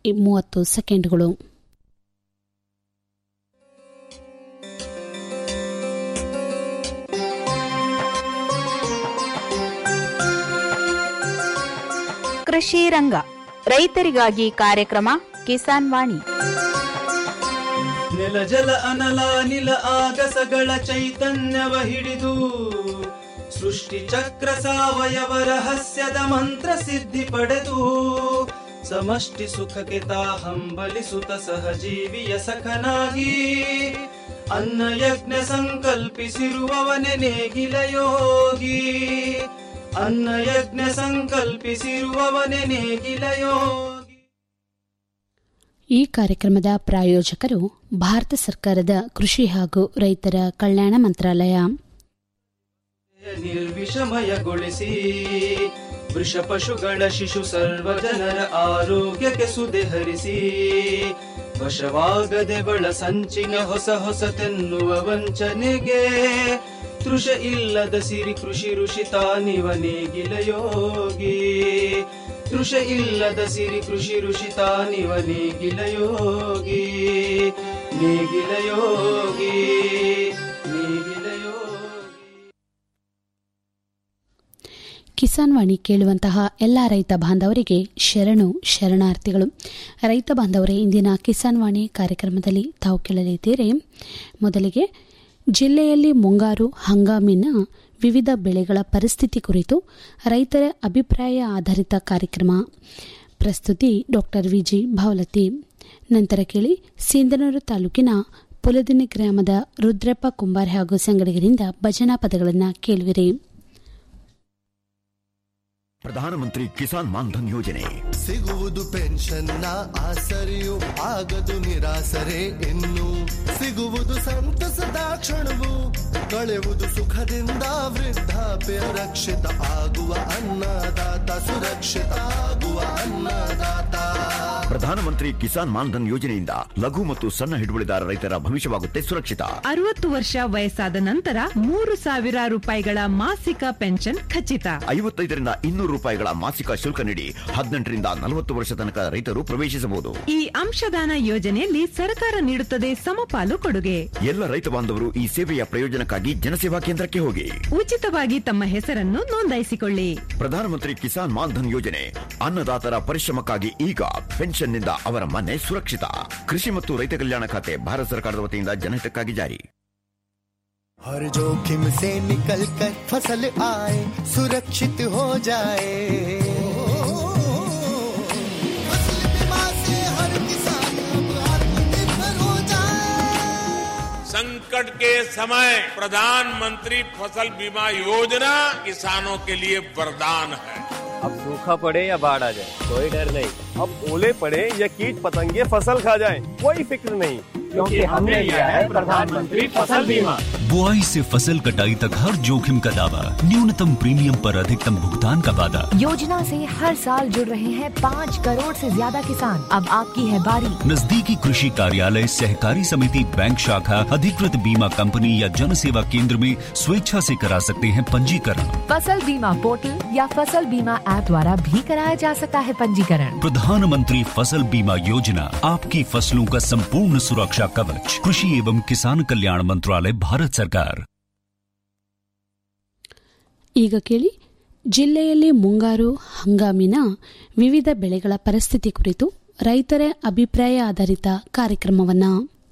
ಮೂವತ್ತು ಸೆಕೆಂಡ್ಗಳು ಕೃಷಿ ರಂಗ ರೈತರಿಗಾಗಿ ಕಾರ್ಯಕ್ರಮ ಕಿಸಾನ್ ವಾಣಿ ನೆಲ ಜಲ ಅನಲ ನಿಲ ಆಗಸಗಳ ಚೈತನ್ಯವ ಹಿಡಿದು ಸೃಷ್ಟಿ ಚಕ್ರ ಸಾವಯವ ರಹಸ್ಯದ ಮಂತ್ರ ಸಿದ್ಧಿ ಪಡೆದು ಸಮಷ್ಟಿ ಸುಖಕ್ಕೆ ತಾ ಹಂಬಲಿಸುತ್ತ ಸಹಜೀವಿಯ ಸಖನಾಗಿ ಅನ್ನ ಯಜ್ಞ ಸಂಕಲ್ಪಿಸಿರುವವನೆ ನೇಗಿಲ ಯೋಗಿ ಅನ್ನ ಯಜ್ಞ ಸಂಕಲ್ಪಿಸಿರುವವನೆ ನೇಗಿಲ ಯೋಗಿ ಈ ಕಾರ್ಯಕ್ರಮದ ಪ್ರಾಯೋಜಕರು ಭಾರತ ಸರ್ಕಾರದ ಕೃಷಿ ಹಾಗೂ ರೈತರ ಕಲ್ಯಾಣ ಮಂತ್ರಾಲಯ ನಿರ್ವಿಷಮಯಗೊಳಿಸಿ ವೃಷ ಪಶುಗಳ ಶಿಶು ಸರ್ವ ಜನರ ಆರೋಗ್ಯಕ್ಕೆ ಸುದೆ ಹರಿಸಿ ವಶವಾಗದೆ ಬಳ ಸಂಚಿನ ಹೊಸ ಹೊಸತೆನ್ನುವ ವಂಚನೆಗೆ ತೃಷ ಇಲ್ಲದ ಸಿರಿ ಕೃಷಿ ಋಷಿ ತಾನಿವ ನೇಗಿಲ ಯೋಗಿ ತೃಷ ಇಲ್ಲದ ಸಿರಿ ಕೃಷಿ ಋಷಿ ತಾನಿವ ನೇಗಿಲ ಯೋಗಿ ನೇಗಿಲ ಯೋಗಿ ನೇಗಿಲ ಯೋಗಿ ಕಿಸಾನ್ ವಾಣಿ ಕೇಳುವಂತಹ ಎಲ್ಲ ರೈತ ಬಾಂಧವರಿಗೆ ಶರಣು ಶರಣಾರ್ಥಿಗಳು ರೈತ ಬಾಂಧವರೇ ಇಂದಿನ ಕಿಸಾನ್ ವಾಣಿ ಕಾರ್ಯಕ್ರಮದಲ್ಲಿ ತಾವು ಕೇಳಲಿದ್ದೀರಿ ಮೊದಲಿಗೆ ಜಿಲ್ಲೆಯಲ್ಲಿ ಮುಂಗಾರು ಹಂಗಾಮಿನ ವಿವಿಧ ಬೆಳೆಗಳ ಪರಿಸ್ಥಿತಿ ಕುರಿತು ರೈತರ ಅಭಿಪ್ರಾಯ ಆಧಾರಿತ ಕಾರ್ಯಕ್ರಮ ಪ್ರಸ್ತುತಿ ಡಾಕ್ಟರ್ ವಿಜಿ ಭಾವಲತಿ ನಂತರ ಕೇಳಿ ಸಿಂಧನೂರು ತಾಲೂಕಿನ ಪುಲದಿನಿ ಗ್ರಾಮದ ರುದ್ರಪ್ಪ ಕುಂಬಾರ್ ಹಾಗೂ ಸಂಗಡಿಗರಿಂದ ಭಜನಾ ಪದಗಳನ್ನು ಕೇಳುವಿರಿ ಪ್ರಧಾನಮಂತ್ರಿ ಕಿಸಾನ್ ಮಾನ್ಧನ್ ಯೋಜನೆ ಸಿಗುವುದು ಪೆನ್ಷನ್ನ ಆಸರೆಯು ಆಗದು ನಿರಾಸರೆ ಇನ್ನು ಸಿಗುವುದು ಸಂತಸದ ಕ್ಷಣವು ಕಳೆಯುವುದು ಸುಖದಿಂದ ವೃದ್ಧಾಪ್ಯ ರಕ್ಷಿತ ಆಗುವ ಅನ್ನದಾತ ಸುರಕ್ಷಿತ ಆಗುವ ಅನ್ನದಾತ ಪ್ರಧಾನಮಂತ್ರಿ ಕಿಸಾನ್ ಮಾನ್ಧನ್ ಯೋಜನೆಯಿಂದ ಲಘು ಮತ್ತು ಸಣ್ಣ ಹಿಡುವಳಿದಾರ ರೈತರ ಭವಿಷ್ಯವಾಗುತ್ತೆ ಸುರಕ್ಷಿತ ಅರವತ್ತು ವರ್ಷ ವಯಸ್ಸಾದ ನಂತರ ಮೂರು ಸಾವಿರ ರೂಪಾಯಿಗಳ ಮಾಸಿಕ ಪೆನ್ಷನ್ ಖಚಿತ ಐವತ್ತೈದರಿಂದ ಇನ್ನೂರು ರೂಪಾಯಿಗಳ ಮಾಸಿಕ ಶುಲ್ಕ ನೀಡಿ ಹದಿನೆಂಟರಿಂದ ನಲವತ್ತು ವರ್ಷ ತನಕ ರೈತರು ಪ್ರವೇಶಿಸಬಹುದು ಈ ಅಂಶದಾನ ಯೋಜನೆಯಲ್ಲಿ ಸರ್ಕಾರ ನೀಡುತ್ತದೆ ಸಮಪಾಲು ಕೊಡುಗೆ ಎಲ್ಲ ರೈತ ಬಾಂಧವರು ಈ ಸೇವೆಯ ಪ್ರಯೋಜನಕ್ಕಾಗಿ ಜನಸೇವಾ ಕೇಂದ್ರಕ್ಕೆ ಹೋಗಿ ಉಚಿತವಾಗಿ ತಮ್ಮ ಹೆಸರನ್ನು ನೋಂದಾಯಿಸಿಕೊಳ್ಳಿ ಪ್ರಧಾನಮಂತ್ರಿ ಕಿಸಾನ್ ಮಾನ್ಧನ್ ಯೋಜನೆ ಅನ್ನದಾತರ ಪರಿಶ್ರಮಕ್ಕಾಗಿ ಈಗ ಪೆನ್ಷನ್ನಿಂದ ಅವರ ಮನೆ ಸುರಕ್ಷಿತ ಕೃಷಿ ಮತ್ತು ರೈತ ಕಲ್ಯಾಣ ಖಾತೆ ಭಾರತ ಸರ್ಕಾರದ ವತಿಯಿಂದ ಜನಹಿತಕ್ಕಾಗಿ ಜಾರಿ हर जोखिम से निकल कर फसल आए सुरक्षित हो जाए फसल बीमा से हर किसान अब आत्मनिर्भर हो जाए संकट के समय प्रधानमंत्री फसल बीमा योजना किसानों के लिए वरदान है अब सूखा पड़े या बाढ़ आ जाए कोई डर नहीं अब ओले पड़े या कीट पतंगे फसल खा जाए कोई फिक्र नहीं क्योंकि हमने लिया है प्रधानमंत्री फसल बीमा बुआई से फसल कटाई तक हर जोखिम का दावा न्यूनतम प्रीमियम पर अधिकतम भुगतान का वादा योजना से हर साल जुड़ रहे हैं पाँच करोड़ से ज्यादा किसान अब आपकी है बारी नजदीकी कृषि कार्यालय सहकारी समिति बैंक शाखा अधिकृत बीमा कंपनी या जन सेवा केंद्र में स्वेच्छा से करा सकते हैं पंजीकरण फसल बीमा पोर्टल या फसल बीमा ऐप द्वारा भी कराया जा सकता है पंजीकरण प्रधानमंत्री फसल बीमा योजना आपकी फसलों का संपूर्ण सुरक्षा कवच कृषि एवं किसान कल्याण मंत्रालय भारत सरकार ಈಗ ಕೇಳಿ ಜಿಲ್ಲೆಯಲ್ಲಿ ಮುಂಗಾರು ಹಂಗಾಮಿನ ವಿವಿಧ ಬೆಳೆಗಳ ಪರಿಸ್ಥಿತಿ ಕುರಿತು ರೈತರ ಅಭಿಪ್ರಾಯ ಆಧಾರಿತ ಕಾರ್ಯಕ್ರಮವನ್ನು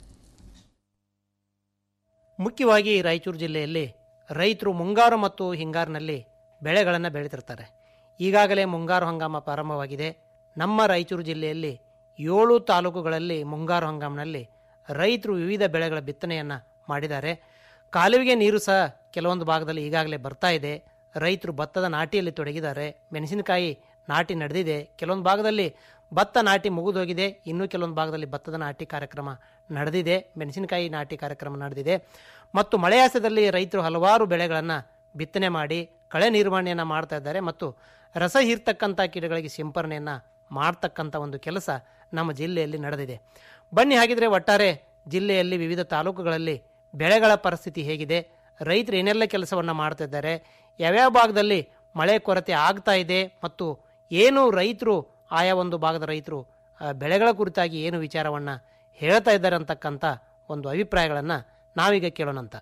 ಮುಖ್ಯವಾಗಿ ರಾಯಚೂರು ಜಿಲ್ಲೆಯಲ್ಲಿ ರೈತರು ಮುಂಗಾರು ಮತ್ತು ಹಿಂಗಾರಿನಲ್ಲಿ ಬೆಳೆಗಳನ್ನು ಬೆಳೀತಿರ್ತಾರೆ ಈಗಾಗಲೇ ಮುಂಗಾರು ಹಂಗಾಮ ಪ್ರಾರಂಭವಾಗಿದೆ ನಮ್ಮ ರಾಯಚೂರು ಜಿಲ್ಲೆಯಲ್ಲಿ ಏಳು ತಾಲೂಕುಗಳಲ್ಲಿ ಮುಂಗಾರು ಹಂಗಾಮಿನಲ್ಲಿ ರೈತರು ವಿವಿಧ ಬೆಳೆಗಳ ಬಿತ್ತನೆಯನ್ನು ಮಾಡಿದ್ದಾರೆ ಕಾಲುವೆಗೆ ನೀರು ಸಹ ಕೆಲವೊಂದು ಭಾಗದಲ್ಲಿ ಈಗಾಗಲೇ ಬರ್ತಾ ಇದೆ ರೈತರು ಭತ್ತದ ನಾಟಿಯಲ್ಲಿ ತೊಡಗಿದ್ದಾರೆ ಮೆಣಸಿನಕಾಯಿ ನಾಟಿ ನಡೆದಿದೆ ಕೆಲವೊಂದು ಭಾಗದಲ್ಲಿ ಭತ್ತ ನಾಟಿ ಮುಗಿದೋಗಿದೆ ಇನ್ನೂ ಕೆಲವೊಂದು ಭಾಗದಲ್ಲಿ ಭತ್ತದ ನಾಟಿ ಕಾರ್ಯಕ್ರಮ ನಡೆದಿದೆ ಮೆಣಸಿನಕಾಯಿ ನಾಟಿ ಕಾರ್ಯಕ್ರಮ ನಡೆದಿದೆ ಮತ್ತು ಮಳೆಯಾಸದಲ್ಲಿ ರೈತರು ಹಲವಾರು ಬೆಳೆಗಳನ್ನು ಬಿತ್ತನೆ ಮಾಡಿ ಕಳೆ ನಿರ್ವಹಣೆಯನ್ನು ಮಾಡ್ತಾ ಇದ್ದಾರೆ ಮತ್ತು ರಸ ಹೀರ್ತಕ್ಕಂಥ ಕೀಟಗಳಿಗೆ ಸಿಂಪರಣೆಯನ್ನು ಮಾಡ್ತಕ್ಕಂಥ ಒಂದು ಕೆಲಸ ನಮ್ಮ ಜಿಲ್ಲೆಯಲ್ಲಿ ನಡೆದಿದೆ ಬನ್ನಿ ಹಾಗಿದ್ರೆ ಒಟ್ಟಾರೆ ಜಿಲ್ಲೆಯಲ್ಲಿ ವಿವಿಧ ತಾಲೂಕುಗಳಲ್ಲಿ ಬೆಳೆಗಳ ಪರಿಸ್ಥಿತಿ ಹೇಗಿದೆ ರೈತರು ಏನೆಲ್ಲ ಕೆಲಸವನ್ನು ಮಾಡ್ತಾ ಇದ್ದಾರೆ ಯಾವ್ಯಾವ ಭಾಗದಲ್ಲಿ ಮಳೆ ಕೊರತೆ ಆಗ್ತಾ ಇದೆ ಮತ್ತು ಏನು ರೈತರು ಆಯಾ ಒಂದು ಭಾಗದ ರೈತರು ಆ, ಬೆಳೆಗಳ ಕುರಿತಾಗಿ ಏನು ವಿಚಾರವನ್ನು ಹೇಳ್ತಾ ಇದ್ದಾರೆ ಅಂತಕ್ಕಂಥ ಒಂದು ಅಭಿಪ್ರಾಯಗಳನ್ನು ನಾವೀಗ ಕೇಳೋಣಂತ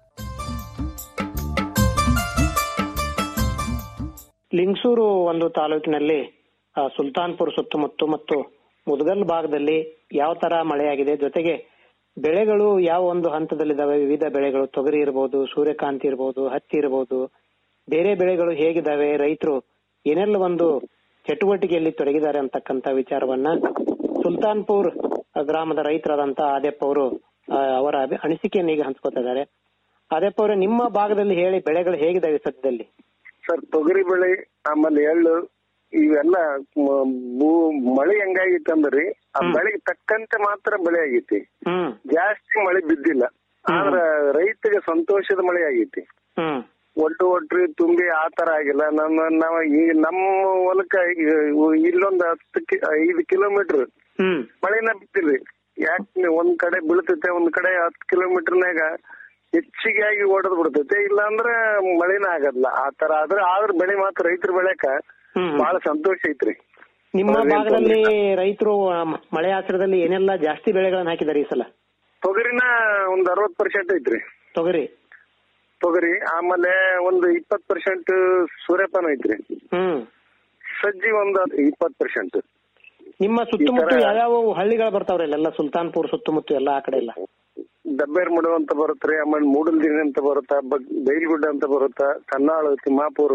ಲಿಂಗಸೂರು ಒಂದು ತಾಲೂಕಿನಲ್ಲಿ ಆ, ಸುಲ್ತಾನ್ಪುರ್ ಸುತ್ತಮುತ್ತ ಮತ್ತು ಮುದಗಲ್ ಭಾಗದಲ್ಲಿ ಯಾವ ತರ ಮಳೆಯಾಗಿದೆ ಜೊತೆಗೆ ಬೆಳೆಗಳು ಯಾವ ಒಂದು ಹಂತದಲ್ಲಿದ್ದಾವೆ ವಿವಿಧ ಬೆಳೆಗಳು ತೊಗರಿ ಇರಬಹುದು ಸೂರ್ಯಕಾಂತಿ ಇರಬಹುದು ಹತ್ತಿ ಇರಬಹುದು ಬೇರೆ ಬೆಳೆಗಳು ಹೇಗಿದ್ದಾವೆ ರೈತರು ಏನೆಲ್ಲ ಒಂದು ಚಟುವಟಿಕೆಯಲ್ಲಿ ತೊಡಗಿದ್ದಾರೆ ಅಂತಕ್ಕಂತ ವಿಚಾರವನ್ನ ಸುಲ್ತಾನ್ಪುರ್ ಗ್ರಾಮದ ರೈತರಾದಂತ ಆದೆಪ್ಪ ಅವರು ಆ, ಅವರ ಅಭಿ- ಅನಿಸಿಕೆಯನ್ನು ಈಗ ಹಂಚ್ಕೋತಾ ಇದ್ದಾರೆ ಆದೆಪ್ಪ ಅವರೇ ನಿಮ್ಮ ಭಾಗದಲ್ಲಿ ಹೇಳಿ ಬೆಳೆಗಳು ಹೇಗಿದ್ದಾವೆ ಸದ್ಯದಲ್ಲಿ ಸರ್ ತೊಗರಿ ಬೆಳೆ ಆಮೇಲೆ ಎಳ್ಳು ಇವೆಲ್ಲ ಮ- ಭೂ- ಮಳೆ ಹೆಂಗಾಗಿತ್ತು ಅಂದ್ರಿ ಆ ಮಳೆಗೆ ತಕ್ಕಂತೆ ಮಾತ್ರ ಬೆಳೆ ಆಗೈತಿ ಹ್ಮ್ ಜಾಸ್ತಿ ಮಳೆ ಬಿದ್ದಿಲ್ಲ ಆದ್ರ ರೈತಗೆ ಸಂತೋಷದ ಮಳೆ ಆಗೈತಿ ಹ್ಮ್ ಒಟ್ಟು ಒಟ್ರಿ ತುಂಬಿ ಆ ತರ ಆಗಿಲ್ಲ ನಮ್ಮ ನಾವ ಈ ನಮ್ಮ ಹೊಲಕ್ಕ ಈ- ಇಲ್ಲೊಂದ್ ಹತ್ತು ಕಿ- ಐದು ಕಿಲೋಮೀಟರ್ ಹ್ಮ್ ಮಳೆನ ಬಿದ್ದಿಲ್ರಿ ಯಾಕೆ ಒಂದ್ ಕಡೆ ಬೀಳ್ತೈತೆ ಒಂದ್ ಕಡೆ ಹತ್ತು ಕಿಲೋಮೀಟರ್ನಾಗ ಹೆಚ್ಚಿಗೆ ಆಗಿ ಓಡದ್ ಬಿಡ್ತೈತೆ ಇಲ್ಲ ಅಂದ್ರ ಮಳೆನ ಆಗಲ್ಲ ಆ ತರ ಆದ್ರ ಆದ್ರ ಬೆಳೆ ಮಾತ್ರ ರೈತರ ಬೆಳೆಕ ಬಹಳ ಸಂತೋಷ ಐತ್ರಿ ನಿಮ್ಮ ಅದೇನ್ ಭಾಗದಲ್ಲಿ ತೊಂದ್ರೆ ರೈತರು ಮಳೆ ಆಶ್ರಯದಲ್ಲಿ ಏನೆಲ್ಲ ಜಾಸ್ತಿ ಬೆಳೆಗಳನ್ನ ಹಾಕಿದ್ದಾರೆ ಈ ಸಲ ತೊಗರಿನ ಒಂದ್ ಅರವತ್ ಪರ್ಸೆಂಟ್ ಐತ್ರಿ ತೊಗರಿ ತೊಗರಿ ಆಮೇಲೆ ಒಂದು ಇಪ್ಪತ್ ಪರ್ಸೆಂಟ್ ಸೂರ್ಯಪಾನ ಐತ್ರಿ ಹ್ಮ್ ಸಜ್ಜಿ ಒಂದ್ ಇಪ್ಪತ್ ಪರ್ಸೆಂಟ್ ನಿಮ್ಮ ಸುತ್ತಮುತ್ತ ಈ ತರ- ಯಾವ್ಯಾವ ಹಳ್ಳಿಗಳು ಬರ್ತಾವ್ರಿ ಅಲ್ಲೆಲ್ಲ ಸುಲ್ತಾನ್ಪುರ್ ಸುತ್ತಮುತ್ತ ಎಲ್ಲ ಆ ಕಡೆ ಎಲ್ಲ ದಬ್ಬೇರ್ ಮುಡು ಅಂತ ಬರುತ್ತ್ರಿ ಆಮೇಲೆ ಮೂಡಲ್ದಿನಿ ಅಂತ ಬರುತ್ತಾ ಬಗ್- ಬೈಲ್ಗುಡ್ಡ ಅಂತ ಬರುತ್ತಾ ಕನ್ನಾಳು ತಿಮ್ಮಾಪುರ್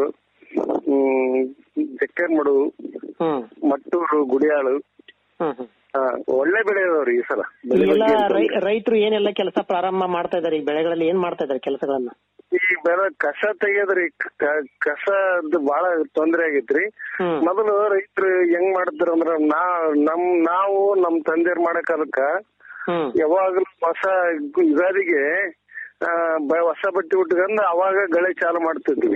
ಹ್ಮ್ ಜಕ್ಕೇರ್ ಮಡು ಮಟ್ಟೂರು ಗುಡಿಯಾಳು ಹ್ಮ್ ಹ್ಮ್ ಆ, ಒಳ್ಳೆ ಬೆಳೆ ಅದಾವ್ರಿ ಈ ಸಲ ಬೆಳೆ ಎಲ್ಲ ಬಗ್ಗೆ ಏನ್ ತೊಂದ್ರೆ ರೈತರು ಏನೆಲ್ಲ ಕೆಲಸ ಪ್ರಾರಂಭ ಮಾಡ್ತಾ ಇದಾರೆ ಈ ಬೆಳೆಗಳಲ್ಲಿ ಏನ್ ಮಾಡ್ತಾ ಇದಾರೆ ಕೆಲಸಗಳನ್ನ ಈ ಬೆಳೆ ಕಸ ತೆಗಿಯೋದ್ರಿ ಕ- ಕಸದ್ ಬಹಳ ತೊಂದ್ರೆ ಆಗೈತ್ರಿ ಮೊದಲು ರೈತರು ಹೆಂಗ್ ಮಾಡ್ತಾರ ಅಂದ್ರ ನಾ ನಮ್ ನಾವು ನಮ್ ತಂದೆಯರ್ ಮಾಡೋ ಕಾಲಕ್ಕ ಯಾವಾಗ್ಲೂ ಹೊಸ ಗು- ಯುಗಾದಿಗೆ ಆ, ಬ- ಹೊಸ ಬಟ್ಟೆ ಉಟ್ಕೊಂಡ್ ಅವಾಗ ಗಳೆ ಚಾಲು ಮಾಡ್ತಿದ್ವಿ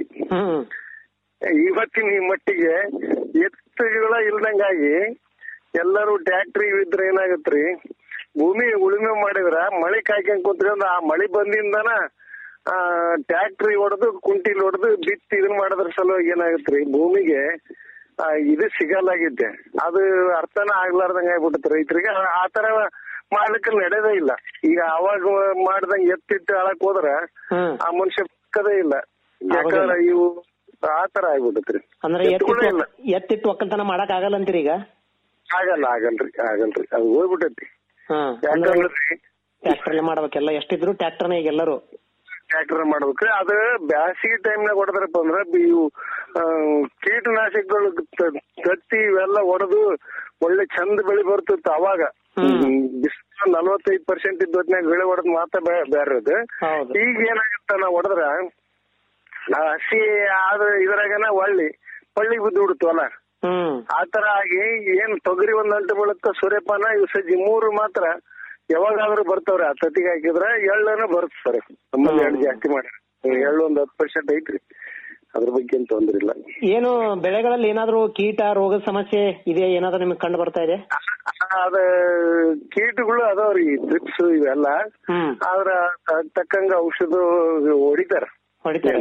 ಇವತ್ತಿನ ಈ ಮಟ್ಟಿಗೆ ಎತ್ತುಗಳ ಇಲ್ದಂಗಾಗಿ ಎಲ್ಲರೂ ಟ್ಯಾಕ್ಟ್ರಿ ಇದ್ರೆ ಏನಾಗತ್ರಿ ಭೂಮಿ ಉಳುಮೆ ಮಾಡಿದ್ರ ಮಳೆ ಕಾಯ್ಕೊಂಡ್ ಕುಂತ್ಕೊಂಡ್ ಆ ಮಳೆ ಬಂದಿಂದನ ಆ ಟ್ಯಾಕ್ಟ್ರಿ ಹೊಡೆದು ಕುಂಟಿಲ್ ಹೊಡೆದು ಬಿತ್ತಿ ಇದನ್ ಮಾಡೋದ್ರ ಸಲುವಾಗಿ ಏನಾಗತ್ರಿ ಭೂಮಿಗೆ ಆ, ಇದು ಸಿಗಲ್ಲಾಗಿದ್ದೆ ಅದು ಅರ್ಥನ ಆಗ್ಲಾರ್ದಂಗ ಆಗ್ಬಿಟ್ಟೈತೆ ರೈತರಿಗೆ ಆ- ಆ ತರ ಮಾಡ್ಲಿಕ್ಕೆ ನಡೆದೇ ಇಲ್ಲ ಈಗ ಅವಾಗ ಮಾಡ್ದಂಗ ಎತ್ತಿಟ್ಟು ಅಳಕ್ ಹೋದ್ರ ಆ ಮನುಷ್ಯ ಬದುಕದೇ ಇಲ್ಲ ಯಾಕಂದ್ರೆ ಇವು ಆ ತರ ಆಗ್ಬಿಟ್ಟತ್ರಿ ಅಂದ್ರೆ ಎತ್ತುಗಳೇ ಇಲ್ಲ ಎತ್ತಿಟ್ಟು ಎತ್ತಿಟ್ಟು ಒಕ್ಕಲ್ತನ ಮಾಡಕ್ ಆಗಲ್ಲ ಅಂತೀರಿ ಈಗ ಆಗಲ್ಲ ಆಗಲ್ರಿ ಆಗಲ್ರಿ ಅದು ಹೋಗ್ಬಿಟ್ಟೈತಿ ಹ್ಮ್ ಯಾಕಂದ್ರಿ ಟ್ರ್ಯಾಕ್ಟರ್ ಮಾಡ್ಬೇಕೆಲ್ಲ ಎಷ್ಟಿದ್ರು ಟ್ರ್ಯಾಕ್ಟರ್ನ ಈಗ ಎಲ್ಲರೂ ಟ್ರ್ಯಾಕ್ಟರ್ ಮಾಡ್ಬೇಕು ಅದು ಬ್ಯಾಸಿಗೆ ಟೈಮ್ನಾಗ ಹೊಡೆದ್ರಪ್ಪ ಅಂದ್ರ ಬಿ- ಇವು ಆ, ಕೀಟನಾಶಕಗಳು ತ- ತತ್ತಿ ಇವೆಲ್ಲ ಹೊಡೆದು ಒಳ್ಳೆ ಚಂದ ಬೆಳೆ ಬರ್ತಿತ್ತು ಅವಾಗ ಬಿಸಿಲು ನಲ್ವತ್ತೈದು ಪರ್ಸೆಂಟ್ ಇದ್ದ ಹೊತ್ನ್ಯಾಗ ಬೆಳೆ ಹೊಡೆದ್ ಮಾತ್ರ ಬೇ- ಬೇರೆ ಅದು ಈಗ ಏನಾಗುತ್ತ ನಾವ್ ಹೊಡೆದ್ರ ಆ ಹಸಿ ಆದ ಇದ್ರಾಗನ ಒಳ್ಳಿ ಪಳ್ಳಿಗೆ ಬಿದ್ದು ಬಿಡುತ್ತು ಹೊಲ ಆ ತರ ಆಗಿ ಏನ್ ತೊಗರಿ ಒಂದ್ ಅಂಟು ಬೀಳುತ್ತ ಸೂರ್ಯಪಾನ ಇವು ಸಜ್ಜಿ ಮೂರು ಮಾತ್ರ ಯಾವಾಗಾದ್ರೂ ಬರ್ತಾವ್ರಿ ಆ ತತ್ತಿಗೆ ಹಾಕಿದ್ರ ಎಳ್ಳನ ಬರುತ್ತೆ ಸರ್ ನಮ್ಮಲ್ಲಿ ಎಳ್ಳು ಜಾಸ್ತಿ ಮಾಡಿ ಎಳ್ಳು ಒಂದ್ ಹತ್ತು ಪರ್ಸೆಂಟ್ ಐತ್ರಿ ಅದ್ರ ಬಗ್ಗೆ ಏನ್ ತೊಂದ್ರೆ ಇಲ್ಲ ಏನು ಬೆಳೆಗಳಲ್ಲಿ ಏನಾದ್ರೂ ಕೀಟ ರೋಗದ ಸಮಸ್ಯೆ ಇದೆಯಾ ಏನಾದ್ರೂ ನಿಮಗೆ ಕಂಡು ಬರ್ತಾ ಇದೆ ಅದ ಕೀಟಗಳು ಅದಾವ್ರಿ ಟ್ರಿಪ್ಸ್ ಇವೆಲ್ಲ ಆದ್ರ ಅದ್ ತಕ್ಕಂಗ ಔಷಧ ಹೊಡಿತಾರ ಹೊಡಿತಾರೆ